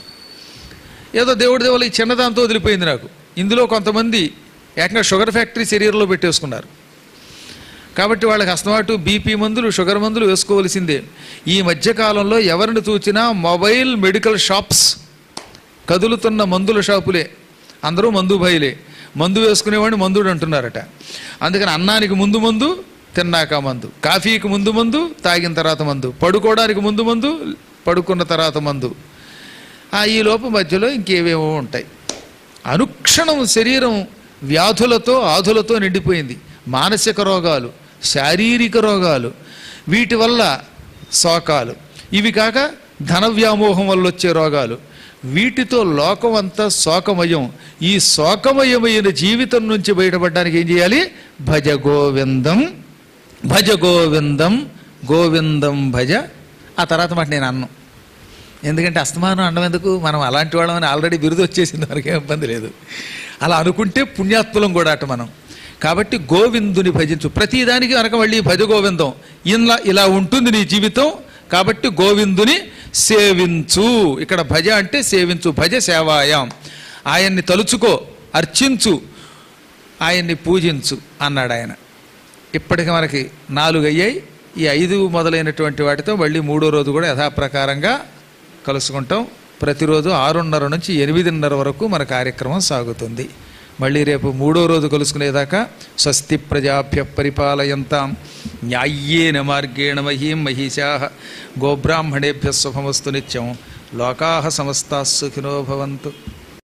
A: ఏదో దేవుడి దేవుళ్ళు ఈ చిన్నదాంతో వదిలిపోయింది నాకు ఇందులో కొంతమంది ఏకంగా షుగర్ ఫ్యాక్టరీ శరీరంలో పెట్టేసుకున్నారు కాబట్టి వాళ్ళకి అస్తమాటు బీపీ మందులు షుగర్ మందులు వేసుకోవలసిందే ఈ మధ్యకాలంలో ఎవరిని చూచినా మొబైల్ మెడికల్ షాప్స్ కదులుతున్న మందుల షాపులే అందరూ మందు భయలే మందు వేసుకునేవాడిని మందుడు అంటున్నారట అందుకని అన్నానికి ముందు మందు తిన్నాక మందు కాఫీకి ముందు మందు తాగిన తర్వాత మందు పడుకోవడానికి ముందు మందు పడుకున్న తర్వాత మందు ఆ ఈ లోపు మధ్యలో ఇంకేవేవో ఉంటాయి అనుక్షణం శరీరం వ్యాధులతో ఆధులతో నిండిపోయింది మానసిక రోగాలు శారీరక రోగాలు వీటి వల్ల శోకాలు ఇవి కాక ధన వ్యామోహం వల్ల వచ్చే రోగాలు వీటితో లోకం అంతా శోకమయం ఈ శోకమయమైన జీవితం నుంచి బయటపడడానికి ఏం చేయాలి భజ గోవిందం భజ గోవిందం గోవిందం భజ ఆ తర్వాత మాట నేను అన్నం ఎందుకంటే అస్తమానం అండం ఎందుకు మనం అలాంటి వాళ్ళమని ఆల్రెడీ బిరుదు వచ్చేసింది మనకేం ఇబ్బంది లేదు అలా అనుకుంటే పుణ్యాత్ములం కూడా అట మనం కాబట్టి గోవిందుని భజించు ప్రతిదానికి కనుక మళ్ళీ భజ గోవిందం ఇలా ఇలా ఉంటుంది నీ జీవితం కాబట్టి గోవిందుని సేవించు ఇక్కడ భజ అంటే సేవించు భజ సేవాయాం ఆయన్ని తలుచుకో అర్చించు ఆయన్ని పూజించు అన్నాడు ఆయన ఇప్పటికి మనకి నాలుగు అయ్యాయి ఈ ఐదు మొదలైనటువంటి వాటితో మళ్ళీ మూడో రోజు కూడా యథాప్రకారంగా కలుసుకుంటాం ప్రతిరోజు ఆరున్నర నుంచి ఎనిమిదిన్నర వరకు మన కార్యక్రమం సాగుతుంది మళ్ళీ రేపు మూడో రోజు కలుసుకునేదాకా స్వస్తి ప్రజాభ్య పరిపాలయంతాం న్యాయ్యేన మార్గేణ మహీం మహిషా గోబ్రాహ్మణేభ్య శుభమస్తు నిత్యం లోకా సమస్తా సుఖినో భవంతు